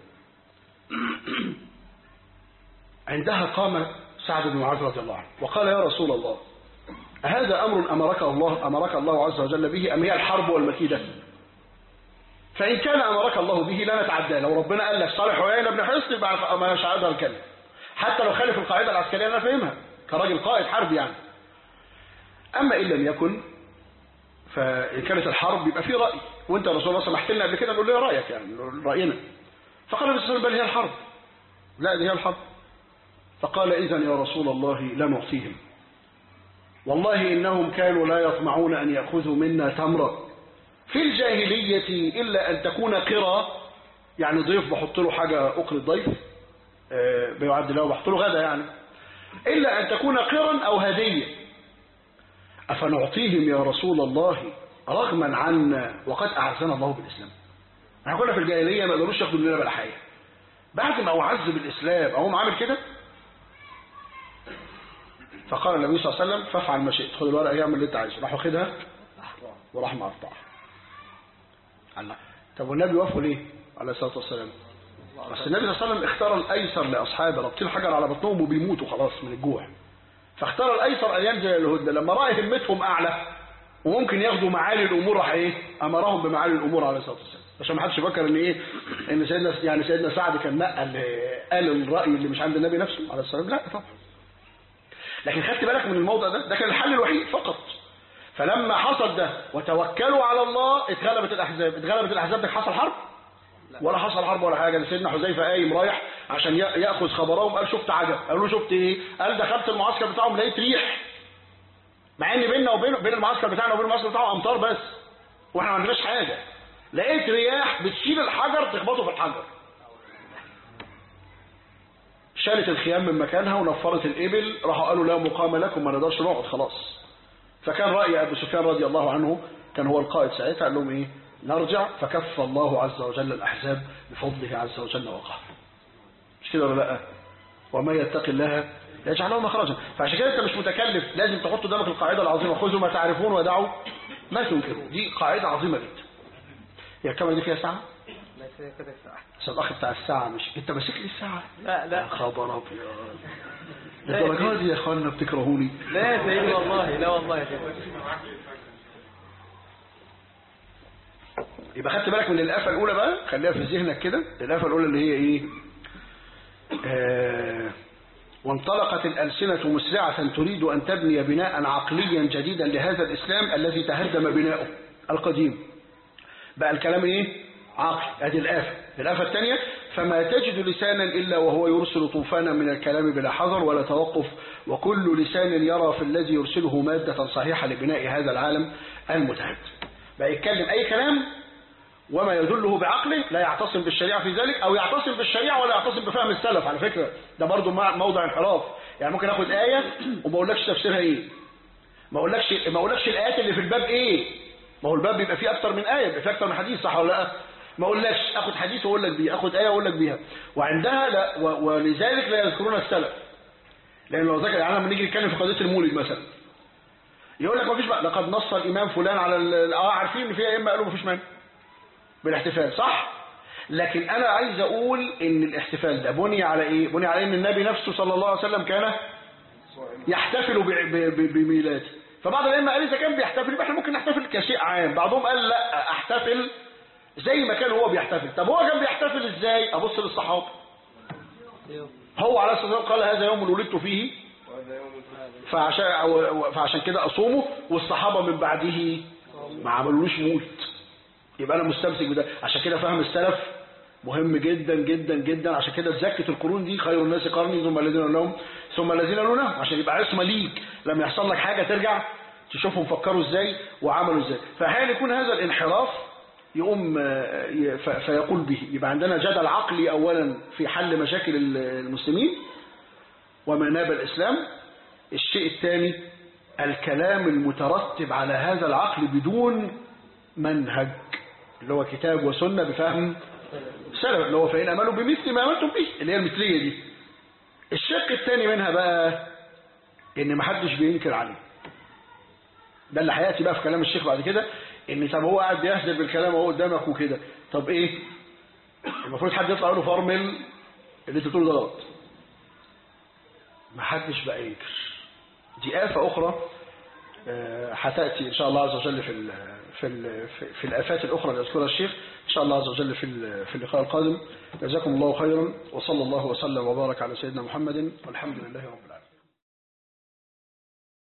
عندها قام سعد بن معاذ رضي الله عنه وقال يا رسول الله هذا امر امرك الله امرك الله عز وجل به ام هي الحرب والمكيده فإن كان أمرك الله به لا نتعدى لو ربنا قال لك صالح وعين ابن حصن يبقى ما مش عايزها الكلمة حتى لو خالف القاعدة العسكرية أنا فاهمها كراجل قائد حرب يعني أما إن لم يكن فإن كانت الحرب يبقى في رأي وأنت يا رسول الله سمحت لنا قبل كده نقول لي رأيك يعني نقول رأينا فقال النبي صلى الله عليه وسلم بل هي الحرب لا دي هي الحرب فقال إذا يا رسول الله لا نعطيهم والله إنهم كانوا لا يطمعون أن يأخذوا منا تمرا في الجاهلية إلا أن تكون قرى يعني ضيف بحط له حاجة أقر الضيف آه، بيعد له بحط له غدا يعني إلا أن تكون قرا أو هدية أفنعطيهم يا رسول الله رغما عنا وقد أعزنا الله بالإسلام احنا كنا في الجاهلية ما قدروش ياخدوا مننا بلا حاجة بعد ما أعز بالإسلام أهو عامل كده فقال النبي صلى الله عليه وسلم فافعل ما شئت خد الورقة اعمل اللي انت عايزه راح واخدها وراح مقطعها الله طب والنبي وافقوا ليه عليه الصلاه والسلام بس النبي صلى الله عليه وسلم اختار الايسر لاصحابه رابطين حجر على بطنهم وبيموتوا خلاص من الجوع فاختار الايسر ان ينزل الهدنه لما راى همتهم اعلى وممكن ياخدوا معالي الامور راح ايه امرهم بمعالي الامور عليه الصلاه والسلام عشان ما حدش يفكر ان ايه ان سيدنا يعني سيدنا سعد كان نقل قال الراي اللي مش عند النبي نفسه عليه الصلاه والسلام لا طبعا لكن خدت بالك من الموضع ده ده كان الحل الوحيد فقط فلما حصل ده وتوكلوا على الله اتغلبت الاحزاب اتغلبت الاحزاب ده حصل حرب ولا حصل حرب ولا حاجه ده سيدنا حذيفه قايم رايح عشان يا- ياخذ خبرهم قال شفت عجب قالوا له شفت ايه قال دخلت المعسكر بتاعهم لقيت ريح مع ان بيننا وبين بين المعسكر بتاعنا وبين المعسكر بتاعهم امطار بس واحنا ما عندناش حاجه لقيت رياح بتشيل الحجر تخبطه في الحجر شالت الخيام من مكانها ونفرت الإبل راحوا قالوا لا مقام لكم ما نقدرش نقعد خلاص فكان رأي أبو سفيان رضي الله عنه كان هو القائد ساعتها قال لهم إيه نرجع فكف الله عز وجل الأحزاب بفضله عز وجل وقهره مش كده ولا لا وما يتقي الله يجعل له مخرجا فعشان كده انت مش متكلف لازم تحط قدامك القاعده العظيمه خذوا ما تعرفون ودعوا ما تنكرون دي قاعده عظيمه جدا هي الكاميرا دي فيها ساعه بس كده الساعة عشان الاخ بتاع الساعه مش انت ماسك لي الساعه لا يا لا خبر ابيض للدرجه دي يا اخوانا بتكرهوني لا يا سيدي والله لا والله يا سيدي يبقى خدت بالك من الآفة الأولى بقى خليها في ذهنك كده الآفة الأولى اللي هي إيه آه وانطلقت الألسنة مسرعة تريد أن تبني بناء عقليا جديدا لهذا الإسلام الذي تهدم بناؤه القديم بقى الكلام إيه عقل هذه الآفة الآفة الثانية فما تجد لسانا إلا وهو يرسل طوفانا من الكلام بلا حذر ولا توقف وكل لسان يرى في الذي يرسله مادة صحيحة لبناء هذا العالم المتهد بقى يتكلم أي كلام وما يدله بعقله لا يعتصم بالشريعة في ذلك أو يعتصم بالشريعة ولا يعتصم بفهم السلف على فكرة ده برضو موضع انحراف يعني ممكن أخد آية وما أقولكش تفسيرها إيه ما أقولكش ما أقولكش الآيات اللي في الباب إيه ما هو الباب بيبقى فيه أكتر من آية بيبقى فيه أكتر من حديث صح ولا لا ما أقولكش أخد حديث وأقول لك بيه أخد آية وأقول لك بيها وعندها لا و... ولذلك لا يذكرون السلف لأن لو ذكر يعني لما نيجي نتكلم في قضية المولد مثلا يقول لك ما فيش بقى لقد نص الإمام فلان على ال... اه عارفين إن في أئمة قالوا ما فيش مانع بالاحتفال صح لكن انا عايز اقول ان الاحتفال ده بني على ايه بني على ان النبي نفسه صلى الله عليه وسلم كان يحتفل بميلاده فبعض الائمه قال اذا كان بيحتفل يبقى احنا ممكن نحتفل كشيء عام بعضهم قال لا احتفل زي ما كان هو بيحتفل طب هو كان بيحتفل ازاي ابص للصحابه هو عليه الصلاه والسلام قال هذا يوم ولدت فيه فعشان فعشان كده اصومه والصحابه من بعده ما عملولوش موت يبقى انا مستمسك بده عشان كده فهم السلف مهم جدا جدا جدا عشان كده تزكت القرون دي خير الناس قرني ثم الذين لهم ثم الذين لونهم عشان يبقى عصمه ليك لما يحصل لك حاجه ترجع تشوفهم فكروا ازاي وعملوا ازاي فاحيانا يكون هذا الانحراف يقوم فيقول به يبقى عندنا جدل عقلي اولا في حل مشاكل المسلمين وما ناب الاسلام الشيء الثاني الكلام المترتب على هذا العقل بدون منهج اللي هو كتاب وسنة بفهم سلف اللي هو فإن أمنوا بمثل ما أمنتم به اللي هي المثلية دي الشق الثاني منها بقى إن محدش بينكر عليه ده اللي هياتي بقى في كلام الشيخ بعد كده إن طب هو قاعد بيهزل بالكلام وهو قدامك وكده طب إيه المفروض حد يطلع له فرمل اللي أنت بتقوله ده غلط محدش بقى ينكر دي آفة أخرى هتأتي إن شاء الله عز وجل في في ال في الآفات الأخرى اللي يذكرها الشيخ إن شاء الله عز وجل في في اللقاء القادم جزاكم الله خيرا وصلى الله وسلم وبارك على سيدنا محمد والحمد لله رب العالمين